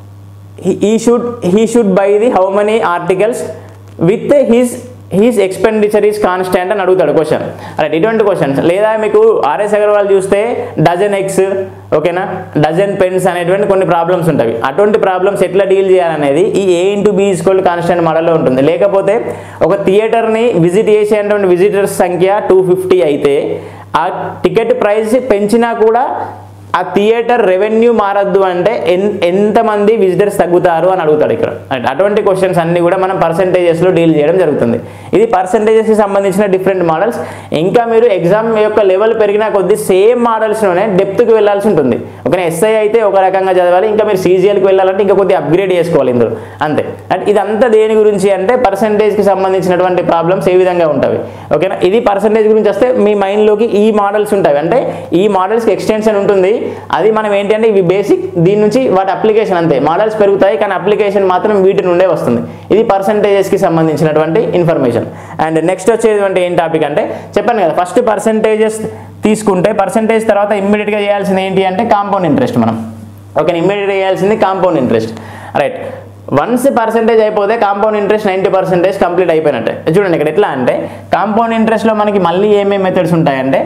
Speaker 1: he should he should buy the how many articles with his his expenditure is constant అని అడుగుతాడు క్వశ్చన్ రైట్ ఇటువంటి క్వశ్చన్స్ లేదా మీకు ఆర్ఎస్ అగర్వాల్ చూస్తే డజన్ ఎక్స్ ఓకేనా డజన్ పెన్స్ అనేటువంటి కొన్ని ప్రాబ్లమ్స్ ఉంటాయి అటువంటి ప్రాబ్లమ్స్ ఎట్లా డీల్ చేయాలనేది ఈ A into B is equal constant మోడల్లో ఉంటుంది లేకపోతే ఒక థియేటర్ని విజిట్ చేసేటువంటి విజిటర్స్ సంఖ్య టూ ఫిఫ్టీ అయితే ఆ టికెట్ ప్రైస్ పెంచినా కూడా ఆ థియేటర్ రెవెన్యూ మారద్దు అంటే ఎన్ ఎంతమంది విజిటర్స్ తగ్గుతారు అని అడుగుతాడు ఇక్కడ Right. అటువంటి క్వశ్చన్స్ అన్ని కూడా మనం పర్సంటేజెస్లో డీల్ చేయడం జరుగుతుంది ఇది పర్సంటేజెస్కి సంబంధించిన డిఫరెంట్ మోడల్స్ ఇంకా మీరు ఎగ్జామ్ యొక్క లెవెల్ పెరిగిన కొద్దీ సేమ్ మోడల్స్లోనే డెప్త్కి వెళ్ళాల్సి ఉంటుంది ఓకే ఎస్ఐ అయితే ఒక రకంగా చదవాలి ఇంకా మీరు సీజీఎల్కి వెళ్ళాలంటే ఇంకా కొద్దిగా అప్గ్రేడ్ చేసుకోవాలి ఇందులో అంతే అంటే ఇదంతా దేని గురించి అంటే పర్సంటేజ్కి సంబంధించినటువంటి ప్రాబ్లమ్స్ ఏ విధంగా ఉంటాయి ఓకేనా ఇది పర్సంటేజ్ గురించి వస్తే మీ మైండ్లోకి ఈ మోడల్స్ ఉంటాయి అంటే ఈ మోడల్స్కి ఎక్స్టెన్షన్ ఉంటుంది అది మనం ఏంటంటే ఇవి బేసిక్ దీని నుంచి వాటి అప్లికేషన్ అంతే మోడల్స్ పెరుగుతాయి కానీ అప్లికేషన్ మాత్రం వీటి నుండే వస్తుంది ఇది పర్సంటేజెస్కి సంబంధించినటువంటి ఇన్ఫర్మేషన్ అండ్ నెక్స్ట్ వచ్చేటువంటి ఏం టాపిక్ అంటే చెప్పాను కదా ఫస్ట్ పర్సంటేజెస్ తీసుకుంటే పర్సంటేజ్ తర్వాత ఇమ్మీడియట్గా చేయాల్సింది ఏంటి అంటే కాంపౌండ్ ఇంట్రెస్ట్ మనం ఓకే ఇమ్మీడియట్గా చేయాల్సింది compound interest right once percentage అయిపోతే compound interest ninety percentage complete అయిపోయినట్టే చూడండి ఇక్కడ ఎట్లా అంటే కాంపౌండ్ ఇంట్రెస్ట్లో మనకి మళ్ళీ ఏమేమి మెథడ్స్ ఉంటాయంటే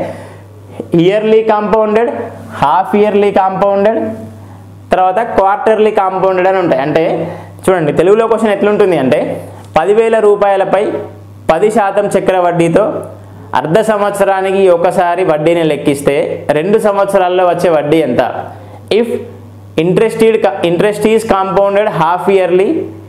Speaker 1: yearly compounded half yearly compounded తర్వాత క్వార్టర్లీ కాంపౌండెడ్ అని ఉంటాయి అంటే చూడండి తెలుగులో క్వశ్చన్ ఎట్లుంటుంది అంటే పదివేల రూపాయలపై పది శాతం చక్ర వడ్డీతో అర్ధ సంవత్సరానికి ఒకసారి వడ్డీని లెక్కిస్తే రెండు సంవత్సరాల్లో వచ్చే వడ్డీ ఎంత if interested interest is compounded half yearly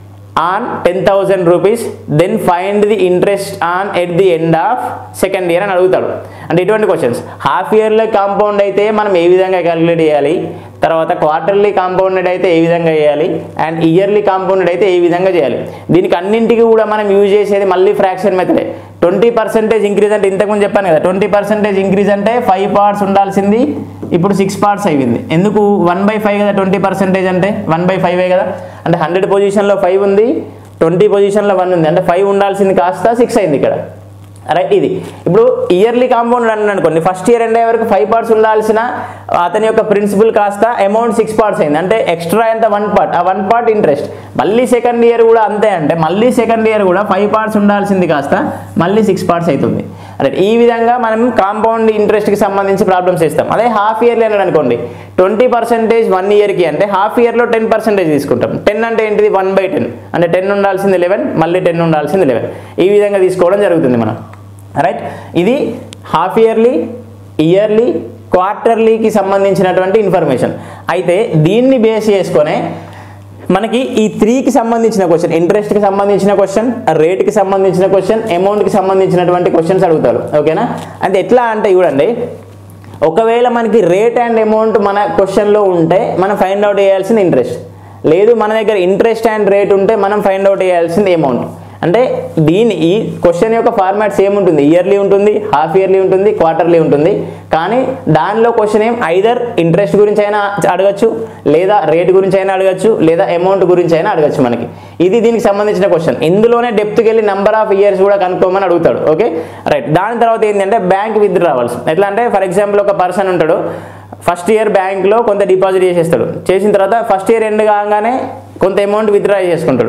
Speaker 1: on ten thousand rupees then find the interest on at the end of second year అని అడుగుతాడు అంటే ఇటువంటి క్వశ్చన్స్ హాఫ్ ఇయర్లో కాంపౌండ్ అయితే మనం ఏ విధంగా క్యాలిక్యులేట్ చేయాలి తర్వాత క్వార్టర్లీ కాంపౌండెడ్ అయితే ఏ విధంగా చేయాలి అండ్ ఇయర్లీ కాంపౌండెడ్ అయితే ఏ విధంగా చేయాలి దీనికి అన్నింటికి కూడా మనం యూజ్ చేసేది మళ్ళీ ఫ్రాక్షన్ మెథడే ట్వంటీ పర్సెంటేజ్ ఇంక్రీజ్ అంటే ఇంతకుముందు చెప్పాను కదా ట్వంటీ పర్సెంటేజ్ ఇంక్రీజ్ అంటే ఫైవ్ పార్ట్స్ ఉండాల్సింది ఇప్పుడు సిక్స్ పార్ట్స్ అయింది ఎందుకు వన్ బై ఫైవ్ కదా ట్వంటీ పర్సెంటేజ్ అంటే వన్ బై ఫైవే కదా అంటే హండ్రెడ్ పొజిషన్లో ఫైవ్ ఉంది ట్వంటీ పొజిషన్లో వన్ ఉంది అంటే ఫైవ్ ఉండాల్సింది కాస్త సిక్స్ అయింది ఇక్కడ రైట్ ఇది ఇప్పుడు ఇయర్లీ కాంపౌండ్ అన్నాను అనుకోండి ఫస్ట్ ఇయర్ ఎండ్ అయ్యే వరకు ఫైవ్ పార్ట్స్ ఉండాల్సిన అతని యొక్క ప్రిన్సిపల్ కాస్త అమౌంట్ సిక్స్ పార్ట్స్ అయింది అంటే ఎక్స్ట్రా ఎంత వన్ పార్ట్ ఆ వన్ పార్ట్ ఇంట్రెస్ట్ మళ్ళీ సెకండ్ ఇయర్ కూడా అంతే అంటే మళ్ళీ సెకండ్ ఇయర్ కూడా ఫైవ్ పార్ట్స్ ఉండాల్సింది కాస్త మళ్ళీ సిక్స్ పార్ట్స్ అవుతుంది రైట్ ఈ విధంగా మనం కాంపౌండ్ ఇంట్రెస్ట్కి సంబంధించి ప్రాబ్లమ్స్ ఇస్తాం అదే హాఫ్ ఇయర్లీ అన్నాడు అనుకోండి ట్వంటీ పర్సెంటేజ్ వన్ ఇయర్కి అంటే హాఫ్ ఇయర్లో టెన్ పర్సెంటేజ్ తీసుకుంటాం టెన్ అంటే ఏంటిది వన్ బై టెన్ అంటే టెన్ ఉండాల్సింది లెవెన్ మళ్ళీ టెన్ ఉండాల్సింది లెవెన్ ఈ విధంగా తీసుకోవడం జరుగుతుంది మనం రైట్ ఇది హాఫ్ ఇయర్లీ ఇయర్లీ క్వార్టర్లీకి సంబంధించినటువంటి ఇన్ఫర్మేషన్ అయితే దీన్ని బేస్ చేసుకొనే మనకి ఈ త్రీకి సంబంధించిన క్వశ్చన్ ఇంట్రెస్ట్కి సంబంధించిన క్వశ్చన్ రేట్కి సంబంధించిన క్వశ్చన్ అమౌంట్కి సంబంధించినటువంటి క్వశ్చన్స్ అడుగుతారు ఓకేనా అంటే ఎట్లా అంటే చూడండి ఒకవేళ మనకి రేట్ అండ్ అమౌంట్ మన క్వశ్చన్లో ఉంటే మనం ఫైండ్ అవుట్ చేయాల్సింది ఇంట్రెస్ట్ లేదు మన దగ్గర ఇంట్రెస్ట్ అండ్ రేట్ ఉంటే మనం ఫైండ్ అవుట్ చేయాల్సింది అమౌంట్ అంటే దీని ఈ క్వశ్చన్ యొక్క ఫార్మాట్ సేమ్ ఉంటుంది ఇయర్లీ ఉంటుంది హాఫ్ ఇయర్లీ ఉంటుంది క్వార్టర్లీ ఉంటుంది కానీ దానిలో క్వశ్చన్ ఏం ఐదర్ ఇంట్రెస్ట్ గురించి అయినా అడగచ్చు లేదా రేట్ గురించి అయినా అడగచ్చు లేదా అమౌంట్ గురించి అయినా అడగచ్చు మనకి ఇది దీనికి సంబంధించిన క్వశ్చన్ ఇందులోనే డెప్త్కి వెళ్ళి నెంబర్ ఆఫ్ ఇయర్స్ కూడా కనుక్కోమని అడుగుతాడు ఓకే రైట్ దాని తర్వాత ఏంటంటే బ్యాంక్ విత్డ్రావల్స్ ఎట్లా అంటే ఫర్ ఎగ్జాంపుల్ ఒక పర్సన్ ఉంటాడు ఫస్ట్ ఇయర్ బ్యాంక్లో కొంత డిపాజిట్ చేసేస్తాడు చేసిన తర్వాత ఫస్ట్ ఇయర్ ఎండ్ కాగానే కొంత అమౌంట్ విత్డ్రా చేసుకుంటాడు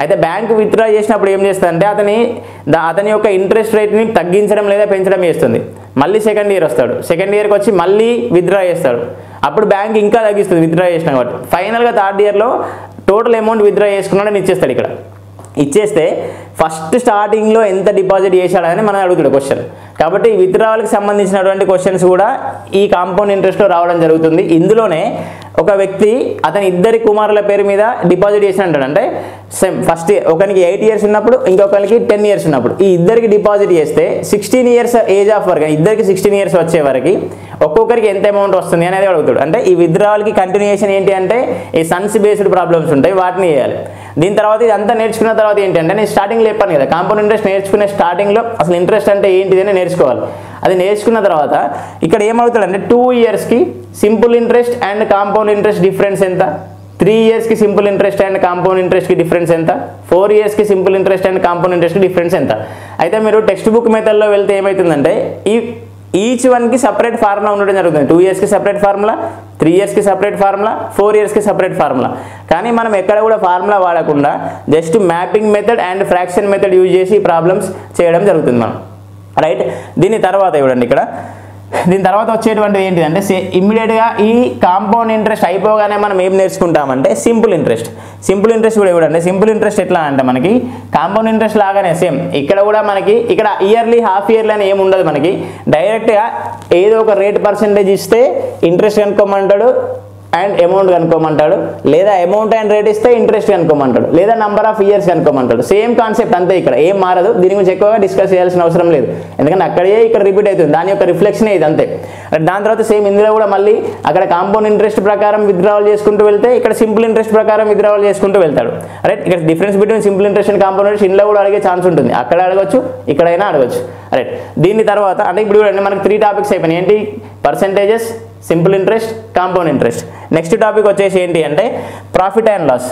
Speaker 1: అయితే బ్యాంక్ విత్డ్రా చేసినప్పుడు ఏం చేస్తుందంటే అతని దా- అతని యొక్క ఇంట్రెస్ట్ రేట్ని తగ్గించడం లేదా పెంచడం చేస్తుంది మళ్ళీ సెకండ్ ఇయర్ వస్తాడు సెకండ్ ఇయర్కి వచ్చి మళ్ళీ విత్డ్రా చేస్తాడు అప్పుడు బ్యాంక్ ఇంకా తగ్గిస్తుంది విత్డ్రా చేసిన కాబట్టి ఫైనల్గా థర్డ్ ఇయర్లో టోటల్ అమౌంట్ విత్డ్రా చేసుకున్నాడని ఇచ్చేస్తాడు ఇక్కడ ఇచ్చేస్తే ఫస్ట్ స్టార్టింగ్లో ఎంత డిపాజిట్ చేశాడని మనం అడుగుతాడు క్వశ్చన్ కాబట్టి విత్డ్రావల్కి సంబంధించినటువంటి క్వశ్చన్స్ కూడా ఈ కాంపౌండ్ ఇంట్రెస్ట్లో రావడం జరుగుతుంది ఇందులోనే ఒక వ్యక్తి అతని ఇద్దరి కుమారుల పేరు మీద డిపాజిట్ చేసిన అంటాడు అంటే సేమ్ ఫస్ట్ ఒకరికి ఎయిట్ ఇయర్స్ ఉన్నప్పుడు ఇంకొకరికి టెన్ ఇయర్స్ ఉన్నప్పుడు ఈ ఇద్దరికి డిపాజిట్ చేస్తే సిక్స్టీన్ ఇయర్స్ ఏజ్ ఆఫ్ వరకు ఇద్దరికి సిక్స్టీన్ ఇయర్స్ వచ్చే వరకు ఒక్కొక్కరికి ఎంత అమౌంట్ వస్తుంది అనేది అడుగుతాడు అంటే ఈ విత్డ్రావల్కి కంటిన్యూషన్ ఏంటి అంటే ఈ సన్స్ బేస్డ్ ప్రాబ్లమ్స్ ఉంటాయి వాటిని చేయాలి దీని తర్వాత ఇదంతా నేర్చుకున్న తర్వాత ఏంటంటే నేను స్టార్టింగ్లో చెప్పాను కదా కాంపౌండ్ ఇంట్రెస్ట్ నేర్చుకునే స్టార్టింగ్లో అసలు ఇంట్రెస్ట్ అంటే ఏంటిది అని నేర్చుకోవాలి అది నేర్చుకున్న తర్వాత ఇక్కడ ఏమవుతాడంటే టూ ఇయర్స్కి simple interest and compound interest difference ఎంత త్రీ ఇయర్స్కి సింపుల్ ఇంట్రెస్ట్ అండ్ కాంపౌండ్ ఇంట్రెస్ట్కి డిఫరెన్స్ ఎంత ఫోర్ ఇయర్స్కి సింపుల్ ఇంట్రెస్ట్ అండ్ కాంపౌండ్ ఇంట్రెస్ట్కి డిఫరెన్స్ ఎంత అయితే మీరు టెక్స్ట్ బుక్ మెథడ్లో వెళ్తే ఏమవుతుందంటే ఈ ఈచ్ వన్కి సపరేట్ ఫార్ములా ఉండడం జరుగుతుంది టూ ఇయర్స్కి సపరేట్ ఫార్ములా త్రీ ఇయర్స్కి సపరేట్ ఫార్ములా ఫోర్ ఇయర్స్కి సపరేట్ ఫార్ములా కానీ మనం ఎక్కడ కూడా ఫార్ములా వాడకుండా just mapping method and fraction method use చేసి ఈ ప్రాబ్లమ్స్ చేయడం జరుగుతుంది మనం రైట్ దీని తర్వాత చూడండి ఇక్కడ దీని తర్వాత వచ్చేటువంటిది ఏంటిదంటే సే ఇమ్మీడియట్గా ఈ కాంపౌండ్ ఇంట్రెస్ట్ అయిపోగానే మనం ఏం నేర్చుకుంటామంటే సింపుల్ ఇంట్రెస్ట్ సింపుల్ ఇంట్రెస్ట్ కూడా చూడండి సింపుల్ ఇంట్రెస్ట్ ఎట్లా అంటే మనకి కాంపౌండ్ ఇంట్రెస్ట్ లాగానే సేమ్ ఇక్కడ కూడా మనకి ఇక్కడ ఇయర్లీ హాఫ్ ఇయర్లీ అని ఏమి ఉండదు మనకి డైరెక్ట్గా ఏదో ఒక రేట్ పర్సంటేజ్ ఇస్తే ఇంట్రెస్ట్ కనుక్కోమంటాడు అండ్ అమౌంట్ కనుక్కోమంటాడు లేదా అమౌంట్ అండ్ రేట్ ఇస్తే ఇంట్రెస్ట్ కనుక్కోమంటాడు లేదా నంబర్ ఆఫ్ ఇయర్స్ కనుక్కోమంటాడు సేమ్ కాన్సెప్ట్ అంతే ఇక్కడ ఏం మారదు దీని గురించి ఎక్కువగా డిస్కస్ చేయాల్సిన అవసరం లేదు ఎందుకంటే అక్కడే ఇక్కడ రిపీట్ అవుతుంది దాని యొక్క రిఫ్లెక్షన్ ఇది అంతే దాని తర్వాత సేమ్ ఇందులో కూడా మళ్ళీ అక్కడ కాంపౌండ్ ఇంట్రెస్ట్ ప్రకారం విత్డ్రావల్ చేసుకుంటూ వెళ్తే ఇక్కడ సింపుల్ ఇంట్రెస్ట్ ప్రకారం విత్డ్రావల్ చేసుకుంటూ వెళ్తాడు రైట్ ఇక్కడ difference between simple interest and compound interest ఇందులో కూడా అడిగే ఛాన్స్ ఉంటుంది అక్కడ అడగచ్చు ఇక్కడైనా అడగచ్చు రైట్ దీని తర్వాత అంటే ఇప్పుడు చూడండి మనకి త్రీ టాపిక్స్ అయిపోయినాయి ఏంటి percentages simple interest compound interest next topic వచ్చేసి ఏంటి అంటే ప్రాఫిట్ అండ్ లాస్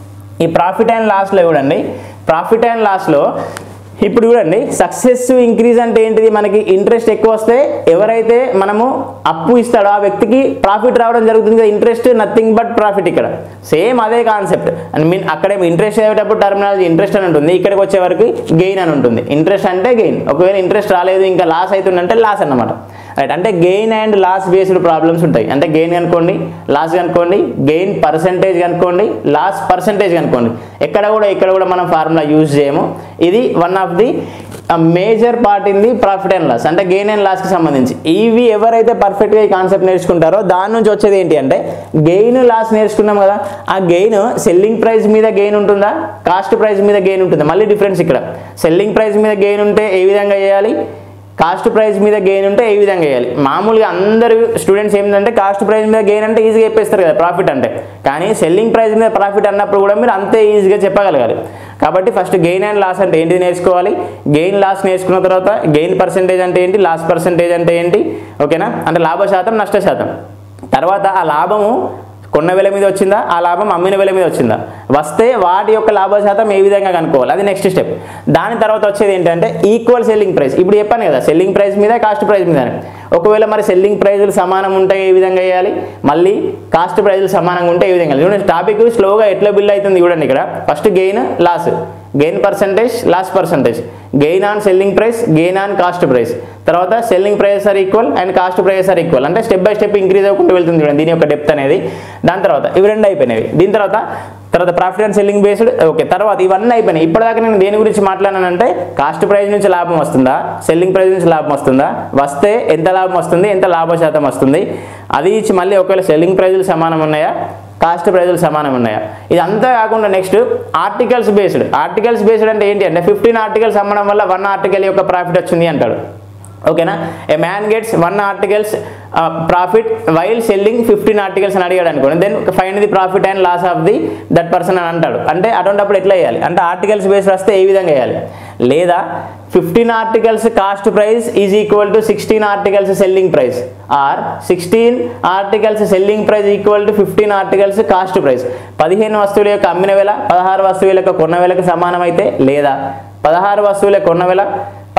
Speaker 1: ఈ ప్రాఫిట్ అండ్ లాస్లో చూడండి ప్రాఫిట్ అండ్ లాస్లో ఇప్పుడు చూడండి సక్సెస్ ఇంక్రీజ్ అంటే ఏంటిది మనకి ఇంట్రెస్ట్ ఎక్కువ వస్తే ఎవరైతే మనము అప్పు ఇస్తాడో ఆ వ్యక్తికి ప్రాఫిట్ రావడం జరుగుతుంది కదా ఇంట్రెస్ట్ నథింగ్ బట్ ప్రాఫిట్ ఇక్కడ సేమ్ అదే కాన్సెప్ట్ అండ్ మీన్ అక్కడే ఇంట్రెస్ట్ అయ్యేటప్పుడు టర్మినాలజీ ఇంట్రెస్ట్ అని ఉంటుంది ఇక్కడికి వచ్చే వరకు గెయిన్ అని ఉంటుంది ఇంట్రెస్ట్ అంటే గెయిన్ ఒకవేళ ఇంట్రెస్ట్ రాలేదు ఇంకా లాస్ అవుతుందంటే లాస్ అన్నమాట రైట్ అంటే gain and loss based problems ఉంటాయి అంటే గెయిన్ కనుకోండి లాస్ కనుకోండి గెయిన్ పర్సంటేజ్ కనుకోండి లాస్ పర్సంటేజ్ కనుకోండి ఎక్కడ కూడా ఇక్కడ కూడా మనం ఫార్ములా యూజ్ చేయము ఇది one of the major part in the profit and loss అంటే గెయిన్ అండ్ లాస్కి సంబంధించి ఇవి ఎవరైతే పర్ఫెక్ట్గా ఈ కాన్సెప్ట్ నేర్చుకుంటారో దాని నుంచి వచ్చేది ఏంటి అంటే గెయిన్ లాస్ నేర్చుకున్నాం కదా ఆ గెయిన్ సెల్లింగ్ ప్రైస్ మీద గెయిన్ ఉంటుందా కాస్ట్ ప్రైస్ మీద గెయిన్ ఉంటుందా మళ్ళీ డిఫరెన్స్ ఇక్కడ సెల్లింగ్ ప్రైస్ మీద గెయిన్ ఉంటే ఏ విధంగా చేయాలి కాస్ట్ ప్రైస్ మీద గెయిన్ ఉంటే ఏ విధంగా చేయాలి మామూలుగా అందరు స్టూడెంట్స్ ఏంటంటే కాస్ట్ ప్రైస్ మీద గెయిన్ అంటే ఈజీగా చెప్పేస్తారు కదా ప్రాఫిట్ అంటే కానీ సెల్లింగ్ ప్రైస్ మీద ప్రాఫిట్ అన్నప్పుడు కూడా మీరు అంతే ఈజీగా చెప్పగలగాలి కాబట్టి ఫస్ట్ గెయిన్ అండ్ లాస్ అంటే ఏంటి నేర్చుకోవాలి గెయిన్ లాస్ నేర్చుకున్న తర్వాత గెయిన్ పర్సంటేజ్ అంటే ఏంటి లాస్ పర్సంటేజ్ అంటే ఏంటి ఓకేనా అంటే లాభ శాతం నష్ట శాతం తర్వాత ఆ లాభము కొన్న వెల మీద వచ్చిందా ఆ లాభం అమ్మిన వెల మీద వచ్చిందా వస్తే వాటి యొక్క లాభ శాతం ఏ విధంగా కనుక్కోవాలి అది నెక్స్ట్ స్టెప్ దాని తర్వాత వచ్చేది ఏంటంటే ఈక్వల్ సెల్లింగ్ ప్రైస్ ఇప్పుడు చెప్పాను కదా సెల్లింగ్ ప్రైస్ మీద కాస్ట్ ప్రైస్ మీద ఒకవేళ మరి సెల్లింగ్ ప్రైజులు సమానం ఉంటే ఏ విధంగా చేయాలి మళ్ళీ కాస్ట్ ప్రైజులు సమానంగా ఉంటే ఏ విధంగా చేయాలి? చూడండి టాపిక్ స్లోగా ఎట్లా బిల్డ్ అవుతుంది చూడండి ఇక్కడ first gain loss gain percentage loss percentage gain on selling price gain on cost price తర్వాత selling price are equal and cost price are equal అంటే స్టెప్ బై స్టెప్ ఇంక్రీజ్ అవ్వకుండా వెళ్తుంది చూడండి దీని యొక్క డెప్త్ అనేది దాని తర్వాత ఇవి రెండు అయిపోయినవి దీని తర్వాత తర్వాత profit and selling based okay తర్వాత ఇవన్నీ అయిపోయినాయి ఇప్పటిదాకా నేను దేని గురించి మాట్లాడానంటే కాస్ట్ ప్రైస్ నుంచి లాభం వస్తుందా సెల్లింగ్ ప్రైస్ నుంచి లాభం వస్తుందా వస్తే ఎంత లాభం వస్తుంది ఎంత లాభ శాతం వస్తుంది అది ఇచ్చి మళ్ళీ ఒకవేళ సెల్లింగ్ ప్రైజులు సమానం ఉన్నాయా కాస్ట్ ప్రైజులు సమానం ఉన్నాయా ఇదంతా కాకుండా next articles based articles based అంటే ఏంటి అంటే ఫిఫ్టీన్ ఆర్టికల్స్ అమ్మడం వల్ల వన్ ఆర్టికల్ యొక్క ప్రాఫిట్ వచ్చింది అంటాడు ఓకేనా a man gets one articles profit while selling fifteen articles అని అడిగాడు అనుకోండి then find the profit and loss of the that person అని అంటాడు అంటే అటువంటిప్పుడు ఎట్లా చేయాలి అంటే ఆర్టికల్స్ బేస్డ్ వస్తే ఏ విధంగా చేయాలి లేదా fifteen articles cost price is equal to sixteen articles selling price or sixteen articles selling price equal to fifteen articles cost price పదిహేను వస్తువుల యొక్క అమ్మిన వేల పదహారు వస్తువుల యొక్క కొన్న వేలకు సమానమైతే లేదా పదహారు వస్తువుల కొన్న వేల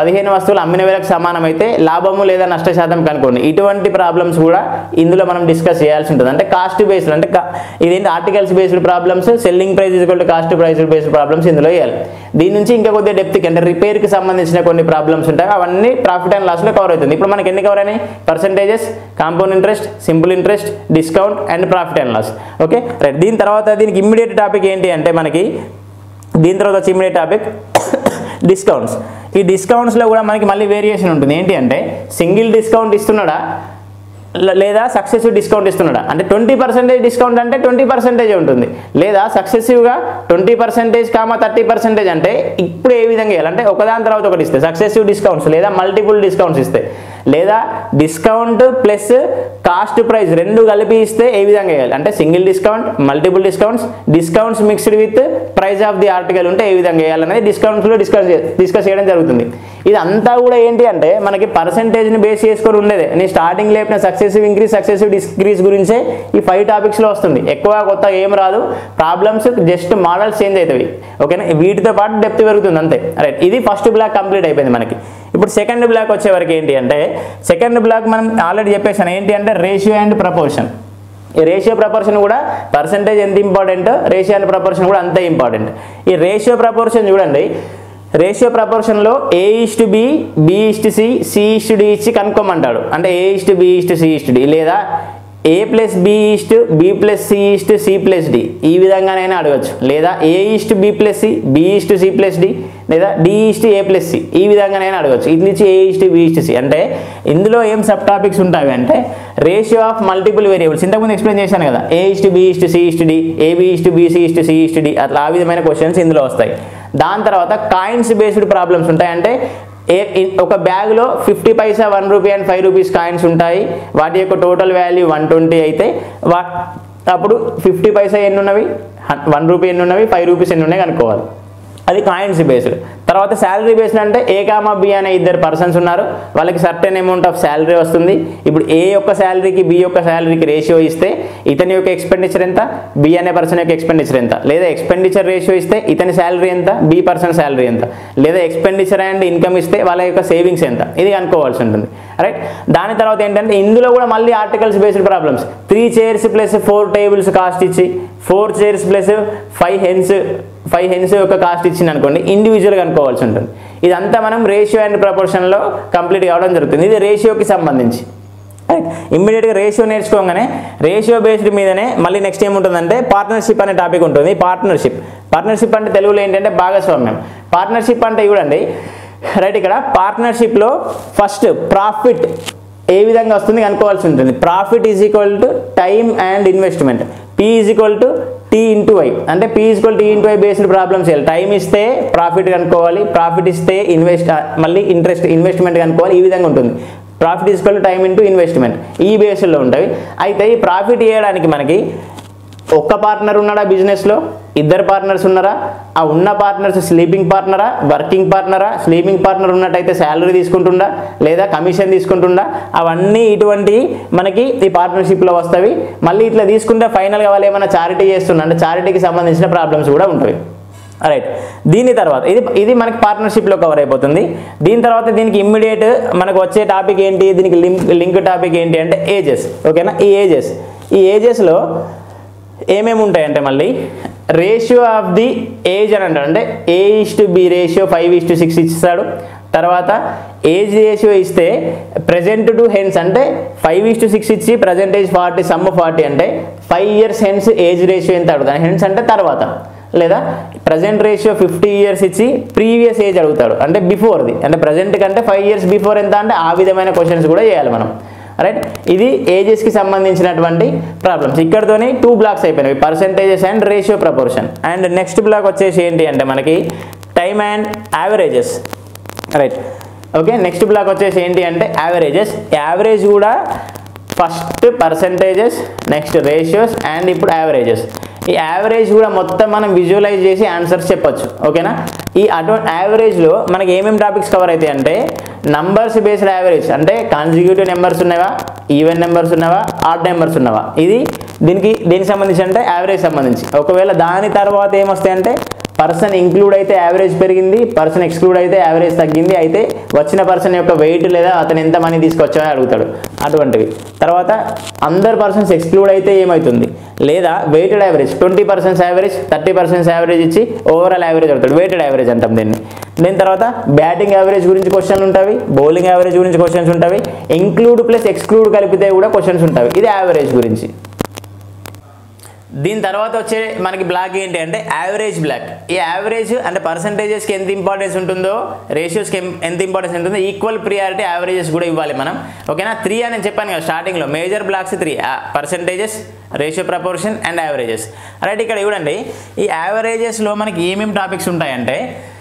Speaker 1: పదిహేను వస్తువులు అమ్మిన వేలకు సమానం అయితే లాభము లేదా నష్ట శాతం కనుక్కోండి ఇటువంటి ప్రాబ్లమ్స్ కూడా ఇందులో మనం డిస్కస్ చేయాల్సి ఉంటుంది అంటే కాస్ట్ బేస్డ్ అంటే కా- ఇదేంటి articles based problems selling price equal to cost price based problems ఇందులో వేయాలి దీని నుంచి ఇంకా కొద్దిగా డెప్త్కి అంటే రిపేర్కి సంబంధించిన కొన్ని ప్రాబ్లమ్స్ ఉంటాయి అవన్నీ ప్రాఫిట్ అండ్ లాస్లో కవర్ అవుతుంది ఇప్పుడు మనకి ఎన్ని కవర్ అయినాయి percentages compound interest simple interest discount and profit and loss okay right దీని తర్వాత దీనికి ఇమ్మీడియట్ టాపిక్ ఏంటి అంటే మనకి దీని తర్వాత వచ్చి ఇమ్మీడియట్ టాపిక్ డిస్కౌంట్స్ ఈ డిస్కౌంట్స్లో కూడా మనకి మళ్ళీ వేరియేషన్ ఉంటుంది ఏంటి అంటే సింగిల్ డిస్కౌంట్ ఇస్తున్నాడా ల- లేదా సక్సెసివ్ డిస్కౌంట్ ఇస్తున్నాడా అంటే ట్వంటీ పర్సెంటేజ్ డిస్కౌంట్ అంటే ట్వంటీ పర్సెంటేజ్ ఉంటుంది లేదా సక్సెసివ్గా twenty percentage comma thirty percentage అంటే ఇప్పుడు ఏ విధంగా ఇవ్వాలి అంటే ఒకదాని తర్వాత ఒకటి ఇస్తే సక్సెసివ్ డిస్కౌంట్స్ లేదా మల్టిపుల్ డిస్కౌంట్స్ ఇస్తే లేదా డిస్కౌంట్ ప్లస్ కాస్ట్ ప్రైస్ రెండు కలిపి ఇస్తే ఏ విధంగా వేయాలి అంటే single discount multiple discounts discounts mixed with price of the article ఉంటే ఏ విధంగా వేయాలనేది డిస్కౌంట్స్లో డిస్కస్ డిస్కస్ చేయడం జరుగుతుంది ఇది అంతా కూడా ఏంటి అంటే మనకి పర్సంటేజ్ని బేస్ చేసుకొని ఉండేది నేను స్టార్టింగ్ లేపిన సక్సెసివ్ ఇంక్రీజ్ సక్సెసివ్ డిస్క్రీజ్ గురించే ఈ ఫైవ్ టాపిక్స్లో వస్తుంది ఎక్కువ కొత్తగా ఏం రాదు ప్రాబ్లమ్స్ జస్ట్ మోడల్స్ చేంజ్ అవుతాయి ఓకేనా వీటితో పాటు డెప్త్ పెరుగుతుంది అంతే రైట్ ఇది ఫస్ట్ బ్లాక్ కంప్లీట్ అయిపోయింది మనకి ఇప్పుడు సెకండ్ బ్లాక్ వచ్చే వరకు ఏంటి అంటే సెకండ్ బ్లాక్ మనం ఆల్రెడీ చెప్పేసాను ఏంటి అంటే రేషియో అండ్ ప్రపోర్షన్ ఈ రేషియో ప్రపోర్షన్ కూడా పర్సంటేజ్ ఎంత ఇంపార్టెంట్ రేషియో అండ్ ప్రపోర్షన్ కూడా అంతే ఇంపార్టెంట్ ఈ రేషియో ప్రపోర్షన్ చూడండి రేషియో ప్రపోర్షన్లో A is to B B is to C C is to D ఇచ్చి కనుక్కోమంటాడు అంటే A is to B is to C is to D లేదా A plus B is to B plus C is to C plus D ఈ విధంగానైనా అడగచ్చు లేదా ఏ is to B plus C B is to C plus D లేదా D is to A plus C ఈ విధంగానైనా అడగచ్చు ఇది నుంచి A is to B is to C అంటే ఇందులో ఏం సబ్ టాపిక్స్ ఉంటాయి అంటే రేషియో ఆఫ్ మల్టిపుల్ వేరియబుల్స్ ఇంతకుముందు ఎక్స్ప్లెయిన్ చేశాను కదా A is to B is to C is to D AB is to B C is to C is to D అట్లా ఆ విధమైన క్వశ్చన్స్ ఇందులో వస్తాయి దాని తర్వాత కాయిన్స్ బేస్డ్ ప్రాబ్లమ్స్ ఉంటాయి అంటే ఏ ఇన్- ఒక బ్యాగ్లో fifty paisa one rupee and five rupees coins ఉంటాయి వాటి యొక్క టోటల్ వాల్యూ వన్ ట్వంటీ అయితే వా అప్పుడు ఫిఫ్టీ పైసా ఎన్ని ఉన్నవి వన్ రూపీ ఎన్ని ఉన్నవి ఫైవ్ రూపీస్ ఎన్ని ఉన్నాయి కనుక్కోవాలి అది కాయిన్స్ బేస్డ్ తర్వాత శాలరీ బేస్డ్ అంటే ఏ కామా బి అనే ఇద్దరు పర్సన్స్ ఉన్నారు వాళ్ళకి సర్టెన్ అమౌంట్ ఆఫ్ శాలరీ వస్తుంది ఇప్పుడు ఏ యొక్క శాలరీకి బి యొక్క శాలరీకి రేషియో ఇస్తే ఇతని యొక్క ఎక్స్పెండిచర్ ఎంత బి అనే పర్సన్ యొక్క ఎక్స్పెండిచర్ ఎంత లేదా ఎక్స్పెండిచర్ రేషియో ఇస్తే ఇతని శాలరీ ఎంత బి పర్సన్ శాలరీ ఎంత లేదా ఎక్స్పెండిచర్ అండ్ ఇన్కమ్ ఇస్తే వాళ్ళ యొక్క సేవింగ్స్ ఎంత ఇది కనుక్కోవాల్సి ఉంటుంది రైట్ దాని తర్వాత ఏంటంటే ఇందులో కూడా మళ్ళీ articles based problems three chairs plus four tables cost ఇచ్చి four chairs plus five hens five hens యొక్క కాస్ట్ ఇచ్చింది అనుకోండి ఇండివిజువల్ కనుక్కోవాల్సి ఉంటుంది ఇదంతా మనం రేషియో అండ్ ప్రపోర్షన్లో కంప్లీట్ కావడం జరుగుతుంది ఇది రేషియోకి సంబంధించి రైట్ ఇమ్మీడియట్గా రేషియో నేర్చుకోగానే రేషియో బేస్డ్ మీదనే మళ్ళీ నెక్స్ట్ ఏముంటుందంటే పార్ట్నర్షిప్ అనే టాపిక్ ఉంటుంది పార్ట్నర్షిప్ పార్ట్నర్షిప్ అంటే తెలుగులో ఏంటంటే భాగస్వామ్యం పార్ట్నర్షిప్ అంటే చూడండి రైట్ ఇక్కడ పార్ట్నర్షిప్లో ఫస్ట్ ప్రాఫిట్ ఏ విధంగా వస్తుంది కనుక్కోవాల్సి ఉంటుంది profit is equal to time and investment P is equal to T into Y అంటే P is equal T into Y based problems చేయాలి టైం ఇస్తే ప్రాఫిట్ కనుక్కోవాలి ప్రాఫిట్ ఇస్తే ఇన్వెస్ట్ మళ్ళీ ఇంట్రెస్ట్ ఇన్వెస్ట్మెంట్ కనుక్కోవాలి ఈ విధంగా ఉంటుంది profit equal time into investment ఈ బేస్లో ఉంటాయి అయితే ఈ ప్రాఫిట్ చేయడానికి మనకి ఒక్క పార్ట్నర్ ఉన్నాడా బిజినెస్లో ఇద్దరు పార్ట్నర్స్ ఉన్నారా ఆ ఉన్న పార్ట్నర్స్ స్లీపింగ్ పార్ట్నరా వర్కింగ్ పార్ట్నరా స్లీపింగ్ పార్ట్నర్ ఉన్నట్టయితే శాలరీ తీసుకుంటుండా లేదా కమిషన్ తీసుకుంటుండా అవన్నీ ఇటువంటి మనకి ఈ పార్ట్నర్షిప్లో వస్తాయి మళ్ళీ ఇట్లా తీసుకుంటే ఫైనల్గా వాళ్ళు ఏమైనా చారిటీ చేస్తున్నా అంటే చారిటీకి సంబంధించిన ప్రాబ్లమ్స్ కూడా ఉంటాయి రైట్ దీని తర్వాత ఇది ఇది మనకి పార్ట్నర్షిప్లో కవర్ అయిపోతుంది దీని తర్వాత దీనికి ఇమ్మీడియట్ మనకు వచ్చే టాపిక్ ఏంటి దీనికి లింక్ లింక్ టాపిక్ ఏంటి అంటే ఏజెస్ ఓకేనా ఈ ఏజెస్ ఈ ఏజెస్లో ఏమేమి ఉంటాయంటే మళ్ళీ రేషియో ఆఫ్ ది ఏజ్ అని అంటాడు అంటే A is to B ratio five is to six ఇస్తాడు తర్వాత ఏజ్ రేషియో ఇస్తే ప్రజెంట్ టు హెన్స్ అంటే ఫైవ్ ఇస్ టు సిక్స్ ఇచ్చి ప్రజెంటేజ్ ఫార్టీ సమ్ ఫార్టీ అంటే five years hence age ratio ఎంత అడుగుతాడు హెన్స్ అంటే తర్వాత లేదా ప్రజెంట్ రేషియో ఫిఫ్టీ ఇయర్స్ ఇచ్చి ప్రీవియస్ ఏజ్ అడుగుతాడు అంటే బిఫోర్ది అంటే ప్రజెంట్ కంటే ఫైవ్ ఇయర్స్ బిఫోర్ ఎంత అంటే ఆ విధమైన క్వశ్చన్స్ కూడా చేయాలి మనం రైట్ ఇది ఏజెస్కి సంబంధించినటువంటి ప్రాబ్లమ్స్ ఇక్కడతోనే టూ బ్లాక్స్ అయిపోయినాయి percentages and ratio proportion and next block వచ్చేసి ఏంటి అంటే మనకి time and averages right okay next block వచ్చేసి ఏంటి అంటే యావరేజెస్ యావరేజ్ కూడా first percentages next ratios and ఇప్పుడు యావరేజెస్ ఈ యావరేజ్ కూడా మొత్తం మనం విజువలైజ్ చేసి ఆన్సర్స్ చెప్పొచ్చు ఓకేనా ఈ అటు యావరేజ్లో మనకి ఏమేమి టాపిక్స్ కవర్ అవుతాయి అంటే నంబర్స్ బేస్డ్ యావరేజ్ అంటే కాన్సిక్యూటివ్ నెంబర్స్ ఉన్నవా ఈవెన్ నెంబర్స్ ఉన్నవా ఆడ్ నెంబర్స్ ఉన్నవా ఇది దీనికి దీనికి సంబంధించి అంటే యావరేజ్ సంబంధించి ఒకవేళ దాని తర్వాత ఏమొస్తాయి అంటే పర్సన్ ఇంక్లూడ్ అయితే యావరేజ్ పెరిగింది పర్సన్ ఎక్స్క్లూడ్ అయితే యావరేజ్ తగ్గింది అయితే వచ్చిన పర్సన్ యొక్క వెయిట్ లేదా అతను ఎంత మనీ తీసుకొచ్చా అని అడుగుతాడు అటువంటివి తర్వాత అందరు పర్సన్స్ ఎక్స్క్లూడ్ అయితే ఏమవుతుంది లేదా weighted average twenty percents average thirty percents average ఇచ్చి ఓవరాల్ యావరేజ్ అడుగుతాడు వెయిటెడ్ యావరేజ్ అంటాం దీన్ని దీని తర్వాత బ్యాటింగ్ యావరేజ్ గురించి క్వశ్చన్లు ఉంటాయి బౌలింగ్ యావరేజ్ గురించి క్వశ్చన్స్ ఉంటాయి ఇంక్లూడ్ ప్లస్ ఎక్స్క్లూడ్ కలిపితే కూడా క్వశ్చన్స్ ఉంటాయి ఇది యావరేజ్ గురించి దీని తర్వాత వచ్చే మనకి బ్లాక్ ఏంటి అంటే యావరేజ్ బ్లాక్ ఈ యావరేజ్ అంటే పర్సంటేజెస్కి ఎంత ఇంపార్టెన్స్ ఉంటుందో రేషియోస్కి ఎంత ఇంపార్టెన్స్ ఉంటుందో ఈక్వల్ ప్రియారిటీ యావరేజెస్ కూడా ఇవ్వాలి మనం ఓకేనా త్రీ అని నేను చెప్పాను కదా స్టార్టింగ్లో major blocks three percentages ratio proportion and averages right ఇక్కడ చూడండి ఈ యావరేజెస్లో మనకి ఏమేమి టాపిక్స్ ఉంటాయంటే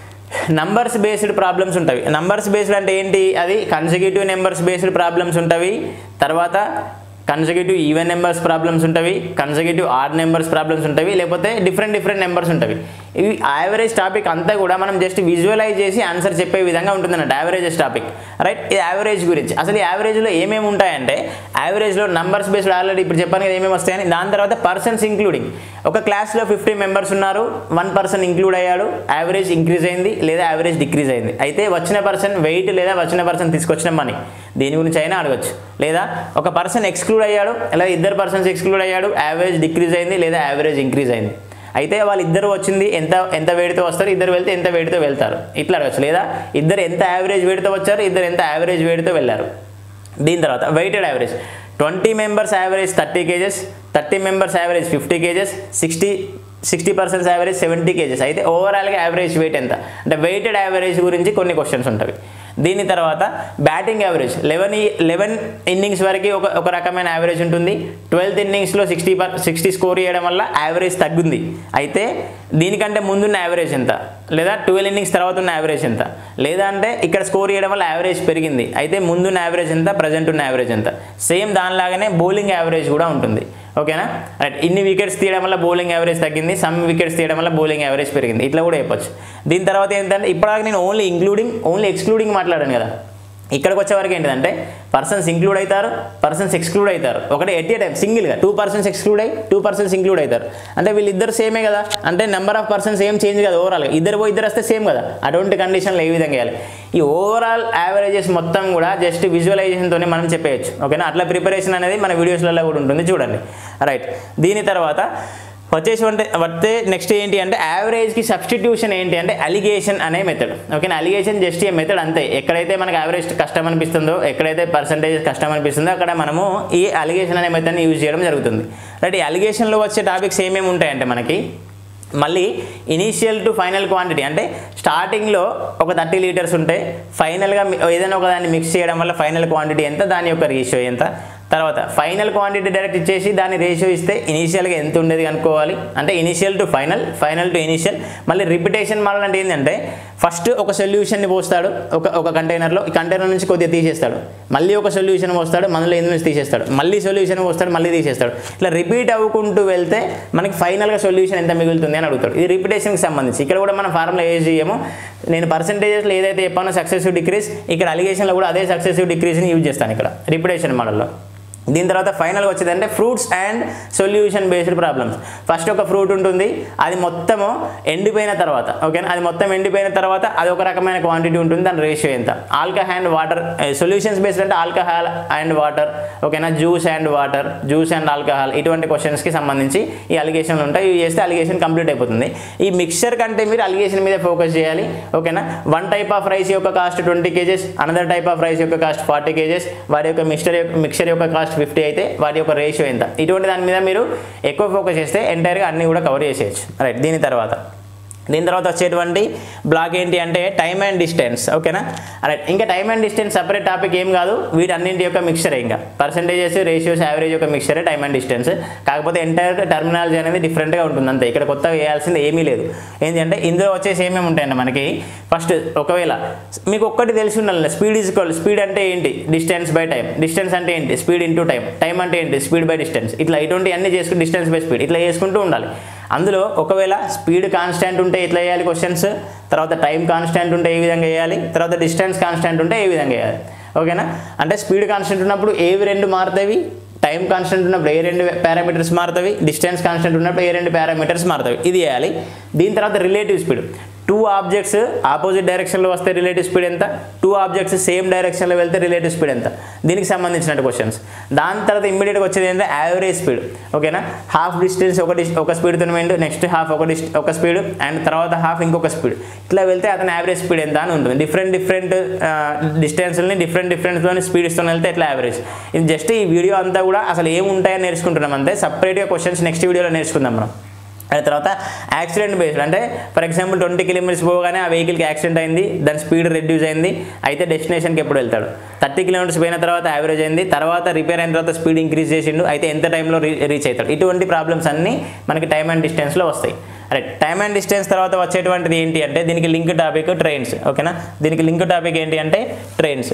Speaker 1: నంబర్స్ బేస్డ్ ప్రాబ్లమ్స్ ఉంటాయి నంబర్స్ బేస్డ్ అంటే ఏంటి అది కన్సిక్యూటివ్ నెంబర్స్ బేస్డ్ ప్రాబ్లమ్స్ ఉంటాయి తర్వాత కన్సర్గేటివ్ ఈవెన్ నెంబర్స్ ప్రాబ్లమ్స్ ఉంటాయి కన్సర్గేటివ్ ఆడ్ నెంబర్స్ ప్రాబ్లమ్స్ ఉంటాయి లేకపోతే డిఫరెంట్ డిఫరెంట్ నెంబర్స్ ఉంటాయి ఇవి యావరేజ్ టాపిక్ అంతా కూడా మనం జస్ట్ విజువలైజ్ చేసి ఆన్సర్ చెప్పే విధంగా ఉంటుంది అన్నట్టు యావరేజెస్ టాపిక్ రైట్ ఇది యావరేజ్ గురించి అసలు ఈ యావరేజ్లో ఏమేమి ఉంటాయంటే యావరేజ్లో నంబర్స్ బేస్డ్ ఆల్రెడీ ఇప్పుడు చెప్పాను కదా ఏమేమి వస్తాయని దాని తర్వాత పర్సన్స్ ఇంక్లూడింగ్ ఒక క్లాస్లో ఫిఫ్టీ మెంబర్స్ ఉన్నారు వన్ పర్సన్ ఇంక్లూడ్ అయ్యాడు యావరేజ్ ఇంక్రీజ్ అయింది లేదా యావరేజ్ డిక్రీజ్ అయింది అయితే వచ్చిన పర్సన్ వెయిట్ లేదా వచ్చిన పర్సన్ తీసుకొచ్చిన మనీ దీని గురించి అయినా అడగచ్చు లేదా ఒక పర్సన్ ఎక్స్క్లూడ్ అయ్యాడు లేదా ఇద్దరు పర్సన్స్ ఎక్స్క్లూడ్ అయ్యాడు యావరేజ్ డిక్రీజ్ అయింది లేదా యావరేజ్ ఇంక్రీజ్ అయింది అయితే వాళ్ళిద్దరు వచ్చింది ఎంత ఎంత వేడితో వస్తారు ఇద్దరు వెళ్తే ఎంత వేడితో వెళ్తారు ఇట్లా అడగచ్చు లేదా ఇద్దరు ఎంత యావరేజ్ వేడితో వచ్చారు ఇద్దరు ఎంత యావరేజ్ వేడితో వెళ్ళారు దీని తర్వాత weighted average twenty members average thirty kgs thirty members average fifty kgs sixty sixty percents average seventy kgs అయితే ఓవరాల్గా యావరేజ్ వెయిట్ ఎంత అంటే వెయిటెడ్ యావరేజ్ గురించి కొన్ని క్వశ్చన్స్ ఉంటాయి దీని తర్వాత batting average eleven eleven innings వరకు ఒక ఒక రకమైన యావరేజ్ ఉంటుంది ట్వెల్త్ ఇన్నింగ్స్లో సిక్స్టీ పర్ సిక్స్టీ స్కోర్ చేయడం వల్ల యావరేజ్ తగ్గుంది అయితే దీనికంటే ముందున్న యావరేజ్ ఎంత లేదా ట్వెల్వ్ ఇన్నింగ్స్ తర్వాత ఉన్న యావరేజ్ ఎంత లేదా అంటే ఇక్కడ స్కోర్ చేయడం వల్ల యావరేజ్ పెరిగింది అయితే ముందున్న యావరేజ్ ఎంత ప్రజెంట్ ఉన్న యావరేజ్ ఎంత సేమ్ దానిలాగానే బౌలింగ్ యావరేజ్ కూడా ఉంటుంది ఓకేనా రైట్ ఇన్ని వికెట్స్ తీయడం వల్ల బౌలింగ్ యావరేజ్ తగ్గింది సమ్ వికెట్స్ తీయడం వల్ల బౌలింగ్ యావరేజ్ పెరిగింది ఇట్లా కూడా చెప్పొచ్చు దీని తర్వాత ఏంటంటే ఇప్పటిదాకా నేను ఓన్లీ ఇంక్లూడింగ్ ఓన్లీ ఎక్స్క్లూడింగ్ మాట్లాడాను కదా ఇక్కడికి వచ్చే వరకు ఏంటిదంటే పర్సన్స్ ఇంక్లూడ్ అవుతారు పర్సన్స్ ఎక్స్క్లూడ్ అవుతారు ఒకటే ఎట్ ఏ టైం సింగిల్గా టూ పర్సన్స్ ఎక్స్క్లూడ్ అయ్యి టూ పర్సన్స్ ఇంక్లూడ్ అవుతారు అంటే వీళ్ళిద్దరు సేమే కదా అంటే నెంబర్ ఆఫ్ పర్సన్స్ ఏం చేంజ్ కదా ఓవరాల్గా ఇద్దరు పోయి ఇద్దరు వస్తే సేమ్ కదా అటువంటి కండిషన్లో ఏ విధంగా చేయాలి ఈ ఓవరాల్ యావరేజెస్ మొత్తం కూడా జస్ట్ విజువలైజేషన్తోనే మనం చెప్పేయచ్చు ఓకేనా అట్లా ప్రిపరేషన్ అనేది మన వీడియోస్లలో కూడా ఉంటుంది చూడండి రైట్ దీని తర్వాత వచ్చేసి అంటే వస్తే నెక్స్ట్ ఏంటి అంటే యావరేజ్కి సబ్స్టిట్యూషన్ ఏంటి అంటే అలిగేషన్ అనే మెథడ్ ఓకేనా అలిగేషన్ జస్ట్ ఏ మెథడ్ అంతే ఎక్కడైతే మనకు యావరేజ్ కష్టం అనిపిస్తుందో ఎక్కడైతే పర్సంటేజ్ కష్టం అనిపిస్తుందో అక్కడ మనము ఈ అలిగేషన్ అనే మెథడ్ని యూజ్ చేయడం జరుగుతుంది రైట్ ఈ అలిగేషన్లో వచ్చే టాపిక్స్ ఏమేమి ఉంటాయంటే మనకి మళ్ళీ ఇనీషియల్ టు ఫైనల్ క్వాంటిటీ అంటే స్టార్టింగ్లో ఒక థర్టీ లీటర్స్ ఉంటాయి ఫైనల్గా మీ- ఏదైనా ఒక దాన్ని మిక్స్ చేయడం వల్ల ఫైనల్ క్వాంటిటీ ఎంత దాని యొక్క రేషియో ఎంత తర్వాత ఫైనల్ క్వాంటిటీ డైరెక్ట్ ఇచ్చేసి దాని రేషియో ఇస్తే ఇనీషియల్గా ఎంత ఉండేది కనుక్కోవాలి అంటే initial to final final to initial మళ్ళీ రిపిటేషన్ మోడల్ అంటే ఏంటంటే ఫస్ట్ ఒక సొల్యూషన్ని పోస్తాడు ఒక ఒక కంటైనర్లో ఈ కంటైనర్ నుంచి కొద్దిగా తీసేస్తాడు మళ్ళీ ఒక సొల్యూషన్ పోస్తాడు మనలో ఇందు నుంచి తీసేస్తాడు మళ్ళీ సొల్యూషన్ పోస్తాడు మళ్ళీ తీసేస్తాడు ఇట్లా రిపీట్ అవ్వుకుంటూ వెళ్తే మనకి ఫైనల్గా సొల్యూషన్ ఎంత మిగులుతుంది అని అడుగుతాడు ఇది రిపిటేషన్కి సంబంధించి ఇక్కడ కూడా మనం ఫార్ములా యూజ్ చేయము నేను పర్సంటేజెస్లో ఏదైతే చెప్పానో సక్సెసివ్ డిక్రీస్ ఇక్కడ అలిగేషన్లో కూడా అదే సక్సెసివ్ డిక్రీస్ని యూజ్ చేస్తాను ఇక్కడ రిపిటేషన్ మోడల్లో దీని తర్వాత ఫైనల్ వచ్చేదంటే fruits and solution based problems first ఒక ఫ్రూట్ ఉంటుంది అది మొత్తము ఎండిపోయిన తర్వాత ఓకేనా అది మొత్తం ఎండిపోయిన తర్వాత అది ఒక రకమైన క్వాంటిటీ ఉంటుంది దాని రేషియో ఎంత alcohol and water solutions based అంటే ఆల్కహాల్ అండ్ వాటర్ ఓకేనా juice and water juice and alcohol ఇటువంటి క్వశ్చన్స్కి సంబంధించి ఈ అలిగేషన్లు ఉంటాయి ఇవి చేస్తే అలిగేషన్ కంప్లీట్ అయిపోతుంది ఈ మిక్చర్ కంటే మీరు అలిగేషన్ మీద ఫోకస్ చేయాలి ఓకేనా వన్ టైప్ ఆఫ్ రైస్ యొక్క cost twenty kgs another type of rice యొక్క కాస్ట్ ఫార్టీ కేజెస్ వాటి యొక్క మిక్చర్ యొక్క మిక్చర్ యొక్క కాస్ట్ ఫిఫ్టీ అయితే వాటి యొక్క రేషియో ఎంత ఇటువంటి దాని మీద మీరు ఎక్కువ ఫోకస్ చేస్తే ఎంటైర్గా అన్నీ కూడా కవర్ చేసేయచ్చు రైట్ దీని తర్వాత దీని తర్వాత వచ్చేటువంటి బ్లాక్ ఏంటి అంటే టైమ్ అండ్ డిస్టెన్స్ ఓకేనా రైట్ ఇంకా time and distance separate topic ఏం కాదు వీటన్నింటి యొక్క మిక్చర్ ఇంకా పర్సంటేజెస్ రేషియోస్ యావరేజ్ యొక్క మిక్చరే టైమ్ అండ్ డిస్టెన్స్ కాకపోతే ఎంటైర్ టర్మినాలజీ అనేది డిఫరెంట్గా ఉంటుంది అంతే ఇక్కడ కొత్తగా వేయాల్సింది ఏమీ లేదు ఏంటంటే ఇందులో వచ్చేసి ఏమేమి ఉంటాయండి మనకి ఫస్ట్ ఒకవేళ మీకు ఒక్కటి తెలిసి ఉండాలి స్పీడ్ ఈజ్ ఈక్వల్ స్పీడ్ అంటే ఏంటి డిస్టెన్స్ బై టైం డిస్టెన్స్ అంటే ఏంటి స్పీడ్ ఇంటూ టైం టైం అంటే ఏంటి స్పీడ్ బై డిస్టెన్స్ ఇట్లా ఇటువంటి అన్ని చేసుకుని డిస్టెన్స్ బై స్పీడ్ ఇట్లా చేసుకుంటూ ఉండాలి అందులో ఒకవేళ స్పీడ్ కాన్స్టాంట్ ఉంటే ఎట్లా చేయాలి క్వశ్చన్స్ తర్వాత టైం కాన్స్టాంట్ ఉంటే ఏ విధంగా చేయాలి తర్వాత డిస్టెన్స్ కాన్స్టాంట్ ఉంటే ఏ విధంగా చేయాలి ఓకేనా అంటే స్పీడ్ కాన్స్టాంట్ ఉన్నప్పుడు ఏవి రెండు మారుతాయి టైం కాన్స్టెంట్ ఉన్నప్పుడు ఏ రెండు పారామీటర్స్ మారుతాయి డిస్టెన్స్ కాన్స్టెంట్ ఉన్నప్పుడు ఏ రెండు పారామీటర్స్ మారుతాయి ఇది చేయాలి దీని తర్వాత relative speed two objects opposite డైరెక్షన్లో వస్తే రిలేటివ్ స్పీడ్ ఎంత టూ ఆబ్జెక్ట్స్ సేమ్ డైరెక్షన్లో వెళ్తే రిలేటివ్ స్పీడ్ ఎంత దీనికి సంబంధించిన క్వశ్చన్స్ దాని తర్వాత ఇమ్మీడియట్గా వచ్చేది ఏంటంటే యావరేజ్ స్పీడ్ ఓకేనా హాఫ్ డిస్టెన్స్ ఒక డిస్ ఒక స్పీడ్తో వెండు నెక్స్ట్ హాఫ్ ఒక డిస్ ఒక స్పీడ్ అండ్ తర్వాత హాఫ్ ఇంకొక స్పీడ్ ఇట్లా వెళ్తే అతని యావరేజ్ స్పీడ్ ఎంత అని ఉంటుంది డిఫరెంట్ డిఫరెంట్ డిస్టెన్స్ని డిఫరెంట్ డిఫరెంట్తో స్పీడ్ ఇస్తూనే వెళ్తే ఎట్లా యావరేజ్ ఇది జస్ట్ ఈ వీడియో అంతా కూడా అసలు ఏముంటాయని నేర్చుకుంటున్నాం అంతే సపరేట్గా క్వశ్చన్స్ నెక్స్ట్ వీడియోలో నేర్చుకుందాం మనం అయిన తర్వాత యాక్సిడెంట్ బేస్డ్ అంటే ఫర్ ఎగ్జాంపుల్ ట్వంటీ కిలోమీటర్స్ పోగానే ఆ వెహికల్కి యాక్సిడెంట్ అయింది దాని స్పీడ్ రెడ్యూస్ అయింది అయితే డెస్టినేషన్కి ఎప్పుడు వెళ్తాడు థర్టీ కిలోమీటర్స్ పోయిన తర్వాత యావరేజ్ అయింది తర్వాత రిపేర్ అయిన తర్వాత స్పీడ్ ఇంక్రీజ్ చేసిండు అయితే ఎంత టైంలో రీచ్ అవుతాడు ఇటువంటి ప్రాబ్లమ్స్ అన్నీ మనకి టైమ్ అండ్ డిస్టెన్స్లో వస్తాయి రైట్ టైమ్ అండ్ డిస్టెన్స్ తర్వాత వచ్చేటువంటిది ఏంటి అంటే దీనికి లింక్ టాపిక్ ట్రైన్స్ ఓకేనా దీనికి లింక్ టాపిక్ ఏంటి అంటే ట్రైన్స్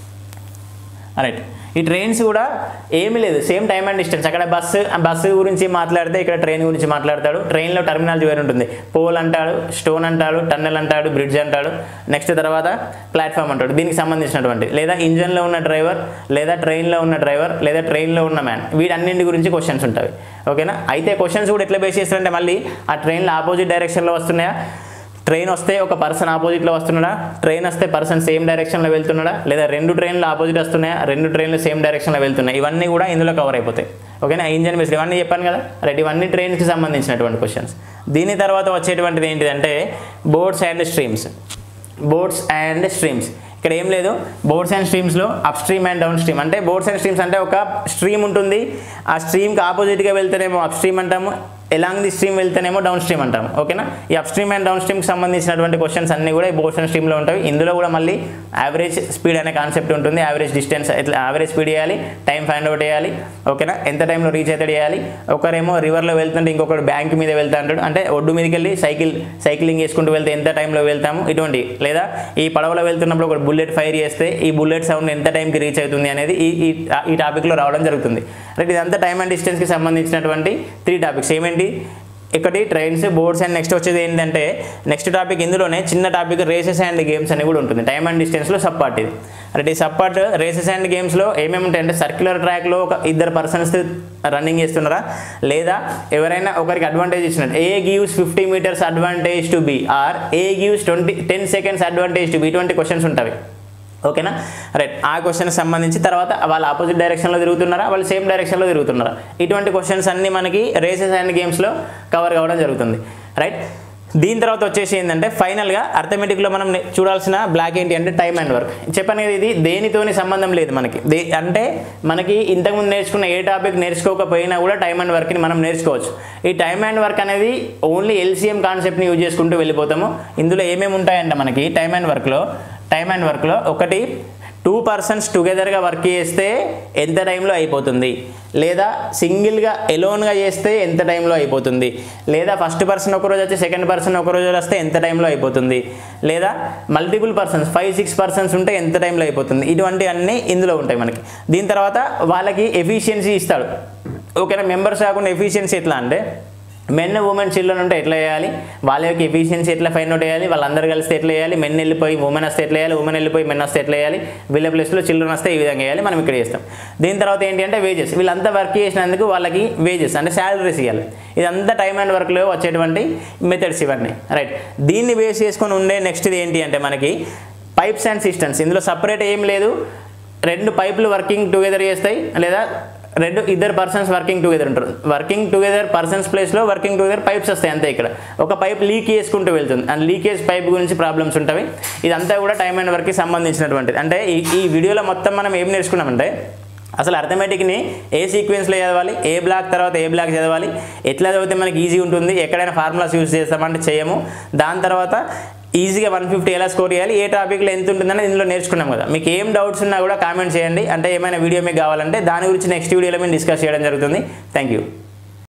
Speaker 1: రైట్ ఈ ట్రైన్స్ కూడా ఏమీ లేదు సేమ్ టైమ్ అండ్ డిస్టెన్స్ అక్కడ బస్సు బస్సు గురించి మాట్లాడితే ఇక్కడ ట్రైన్ గురించి మాట్లాడతాడు ట్రైన్లో టర్మినాలజీ వేరు ఉంటుంది పోల్ అంటాడు స్టోన్ అంటాడు టన్నెల్ అంటాడు బ్రిడ్జ్ అంటాడు నెక్స్ట్ తర్వాత ప్లాట్ఫామ్ అంటాడు దీనికి సంబంధించినటువంటి లేదా ఇంజన్లో ఉన్న డ్రైవర్ లేదా ట్రైన్లో ఉన్న డ్రైవర్ లేదా ట్రైన్లో ఉన్న మ్యాన్ వీటన్నింటి గురించి క్వశ్చన్స్ ఉంటాయి ఓకేనా అయితే క్వశ్చన్స్ కూడా ఎట్లా బేస్ చేస్తారంటే మళ్ళీ ఆ ట్రైన్లో ఆపోజిట్ డైరెక్షన్లో వస్తున్నాయా ట్రైన్ వస్తే ఒక పర్సన్ ఆపోజిట్లో వస్తున్నాడా ట్రైన్ వస్తే పర్సన్ సేమ్ డైరెక్షన్లో వెళ్తున్నాడా లేదా రెండు ట్రైన్లు ఆపోజిట్ వస్తున్నాయా రెండు ట్రైన్లు సేమ్ డైరెక్షన్లో వెళ్తున్నాయి ఇవన్నీ కూడా ఇందులో కవర్ అయిపోతాయి ఓకేనా ఇంజన్ బేస్డ్ ఇవన్నీ చెప్పాను కదా రైట్ ఇవన్నీ ట్రైన్స్కి సంబంధించినటువంటి క్వశ్చన్స్ దీని తర్వాత వచ్చేటువంటిది ఏంటిదంటే boats and streams boats and streams ఇక్కడ ఏం లేదు బోట్స్ అండ్ స్ట్రీమ్స్లో upstream and downstream అంటే బోట్స్ అండ్ స్ట్రీమ్స్ అంటే ఒక స్ట్రీమ్ ఉంటుంది ఆ స్ట్రీమ్కి ఆపోజిట్గా వెళ్తేనేమో అప్ స్ట్రీమ్ అంటాము ఎలాంగ్ ది స్ట్రీమ్ వెళ్తేనేమో డౌన్ స్ట్రీమ్ అంటాము ఓకేనా ఈ అప్ స్ట్రీమ్ అండ్ డౌన్ స్ట్రీమ్కి సంబంధించినటువంటి క్వశ్చన్స్ అన్ని కూడా ఈ బోట్స్ అండ్ స్ట్రీమ్లో ఉంటాయి ఇందులో కూడా మళ్ళీ యావరేజ్ స్పీడ్ అనే కాన్సెప్ట్ ఉంటుంది యావరేజ్ డిస్టెన్స్ ఎట్లా యావరేజ్ స్పీడ్ చేయాలి టైం ఫైండ్ అవుట్ చేయాలి ఓకేనా ఎంత టైంలో రీచ్ అయితే చేయాలి ఒకరేమో రివర్లో వెళ్తుంటే ఇంకొకరు బ్యాంక్ మీద వెళ్తా అంటాడు అంటే ఒడ్డు మీదకి వెళ్ళి సైకిల్ సైక్లింగ్ చేసుకుంటూ వెళ్తే ఎంత టైంలో వెళ్తాము ఇటువంటి లేదా ఈ పడవలో వెళ్తున్నప్పుడు ఒక బుల్లెట్ ఫైర్ చేస్తే ఈ బుల్లెట్ సౌండ్ ఎంత టైంకి రీచ్ అవుతుంది అనేది ఈ ఈ ఈ టాపిక్లో రావడం జరుగుతుంది రైట్ ఇదంతా టైం అండ్ డిస్టెన్స్కి సంబంధించినటువంటి త్రీ టాపిక్స్ ఏమేంటి ఒకటి ట్రైన్స్ బోర్డ్స్ అండ్ నెక్స్ట్ వచ్చేది ఏంటంటే నెక్స్ట్ టాపిక్ ఇందులోనే చిన్న టాపిక్ రేసెస్ అండ్ గేమ్స్ అని కూడా ఉంటుంది టైమ్ అండ్ డిస్టెన్స్లో సబ్ పార్ట్ ఇది అంటే ఈ సబ్ పార్ట్ రేసెస్ అండ్ గేమ్స్లో ఏమేమి ఉంటాయంటే సర్క్యులర్ ట్రాక్లో ఒక ఇద్దరు పర్సన్స్ రన్నింగ్ చేస్తున్నారా లేదా ఎవరైనా ఒకరికి అడ్వాంటేజ్ ఇచ్చినట్టు A gives fifty metres advantage to B or A gives twenty ten seconds advantage to B ఇటువంటి క్వశ్చన్స్ ఉంటాయి ఓకేనా రైట్ ఆ క్వశ్చన్ సంబంధించి తర్వాత వాళ్ళు ఆపోజిట్ డైరెక్షన్లో తిరుగుతున్నారా వాళ్ళు సేమ్ డైరెక్షన్లో తిరుగుతున్నారా ఇటువంటి క్వశ్చన్స్ అన్నీ మనకి రేసెస్ అండ్ గేమ్స్లో కవర్ కావడం జరుగుతుంది రైట్ దీని తర్వాత వచ్చేసి ఏంటంటే ఫైనల్గా అర్థమెటిక్లో మనం నే- చూడాల్సిన బ్లాక్ ఏంటి అంటే టైం అండ్ వర్క్ చెప్పాను కదా ఇది దేనితోని సంబంధం లేదు మనకి దే అంటే మనకి ఇంతకుముందు నేర్చుకున్న ఏ టాపిక్ నేర్చుకోకపోయినా కూడా టైం అండ్ వర్క్ని మనం నేర్చుకోవచ్చు ఈ టైం అండ్ వర్క్ అనేది ఓన్లీ ఎల్సిఎం కాన్సెప్ట్ని యూజ్ చేసుకుంటూ వెళ్ళిపోతాము ఇందులో ఏమేమి ఉంటాయంటే మనకి టైం అండ్ వర్క్లో టైం అండ్ వర్క్లో ఒకటి టూ పర్సన్స్ టుగెదర్గా వర్క్ చేస్తే ఎంత టైంలో అయిపోతుంది లేదా సింగిల్గా ఎలోన్గా చేస్తే ఎంత టైంలో అయిపోతుంది లేదా ఫస్ట్ పర్సన్ ఒక రోజు వచ్చి సెకండ్ పర్సన్ ఒక రోజు వస్తే ఎంత టైంలో అయిపోతుంది లేదా multiple persons five six persons ఉంటే ఎంత టైంలో అయిపోతుంది ఇటువంటి అన్నీ ఇందులో ఉంటాయి మనకి దీని తర్వాత వాళ్ళకి ఎఫిషియన్సీ ఇస్తాడు ఓకేనా మెంబర్స్ కాకుండా ఎఫిషియన్సీ ఎట్లా అంటే మెన్ ఉమెన్ చిల్డ్రన్ ఉంటే ఎట్లా చేయాలి వాళ్ళ యొక్క ఎఫిషియన్సీ ఎట్లా ఫైండ్ అవుట్ చేయాలి వాళ్ళందరూ కలిస్తే ఎట్లా చేయాలి మెన్ వెళ్ళిపోయి ఉమెన్ వస్తే ఎట్లా చేయాలి ఉమెన్ వెళ్ళిపోయి మెన్ వస్తే ఎట్లా చేయాలి వీళ్ళ ప్లేస్లో చిల్డ్రన్ వస్తే ఈ విధంగా చేయాలి మనం ఇక్కడ చేస్తాం దీని తర్వాత ఏంటి అంటే వేజెస్ వీళ్ళంతా వర్క్ చేసినందుకు వాళ్ళకి వేజెస్ అంటే శాలరీస్ ఇవ్వాలి ఇదంతా టైం అండ్ వర్క్లో వచ్చేటువంటి మెథడ్స్ ఇవన్నీ రైట్ దీన్ని బేస్ చేసుకొని ఉండే నెక్స్ట్ ఏంటి అంటే మనకి పైప్స్ అండ్ సిస్టమ్స్ ఇందులో సపరేట్ ఏం లేదు రెండు పైపులు వర్కింగ్ టుగెదర్ చేస్తాయి లేదా రెండు ఇద్దరు పర్సన్స్ వర్కింగ్ టుగెదర్ ఉంటారు వర్కింగ్ టుగెదర్ పర్సన్స్ ప్లేస్లో వర్కింగ్ టుగెదర్ పైప్స్ వస్తాయి అంతే ఇక్కడ ఒక పైప్ లీక్ చేసుకుంటూ వెళ్తుంది అండ్ లీకేజ్ పైప్ గురించి ప్రాబ్లమ్స్ ఉంటాయి ఇదంతా కూడా టైం అండ్ వర్క్కి సంబంధించినటువంటిది అంటే ఈ ఈ వీడియోలో మొత్తం మనం ఏం నేర్చుకున్నామంటే అసలు అర్థమెటిక్ని ఏ సీక్వెన్స్లో చదవాలి ఏ బ్లాక్ తర్వాత ఏ బ్లాక్ చదవాలి ఎట్లా చదివితే మనకి ఈజీ ఉంటుంది ఎక్కడైనా ఫార్ములాస్ యూజ్ చేస్తామంటే చేయము దాని తర్వాత ఈజీగా వన్ ఫిఫ్టీ ఎలా స్కోర్ చేయాలి ఏ టాపిక్లో ఎంత ఉంటుందని ఇందులో నేర్చుకున్నాం కదా మీకు ఏం డౌట్స్ ఉన్నా కూడా కామెంట్ చేయండి అంటే ఏమైనా వీడియో మీకు కావాలంటే దాని గురించి నెక్స్ట్ వీడియోలో మేము డిస్కస్ చేయడం జరుగుతుంది థ్యాంక్ యూ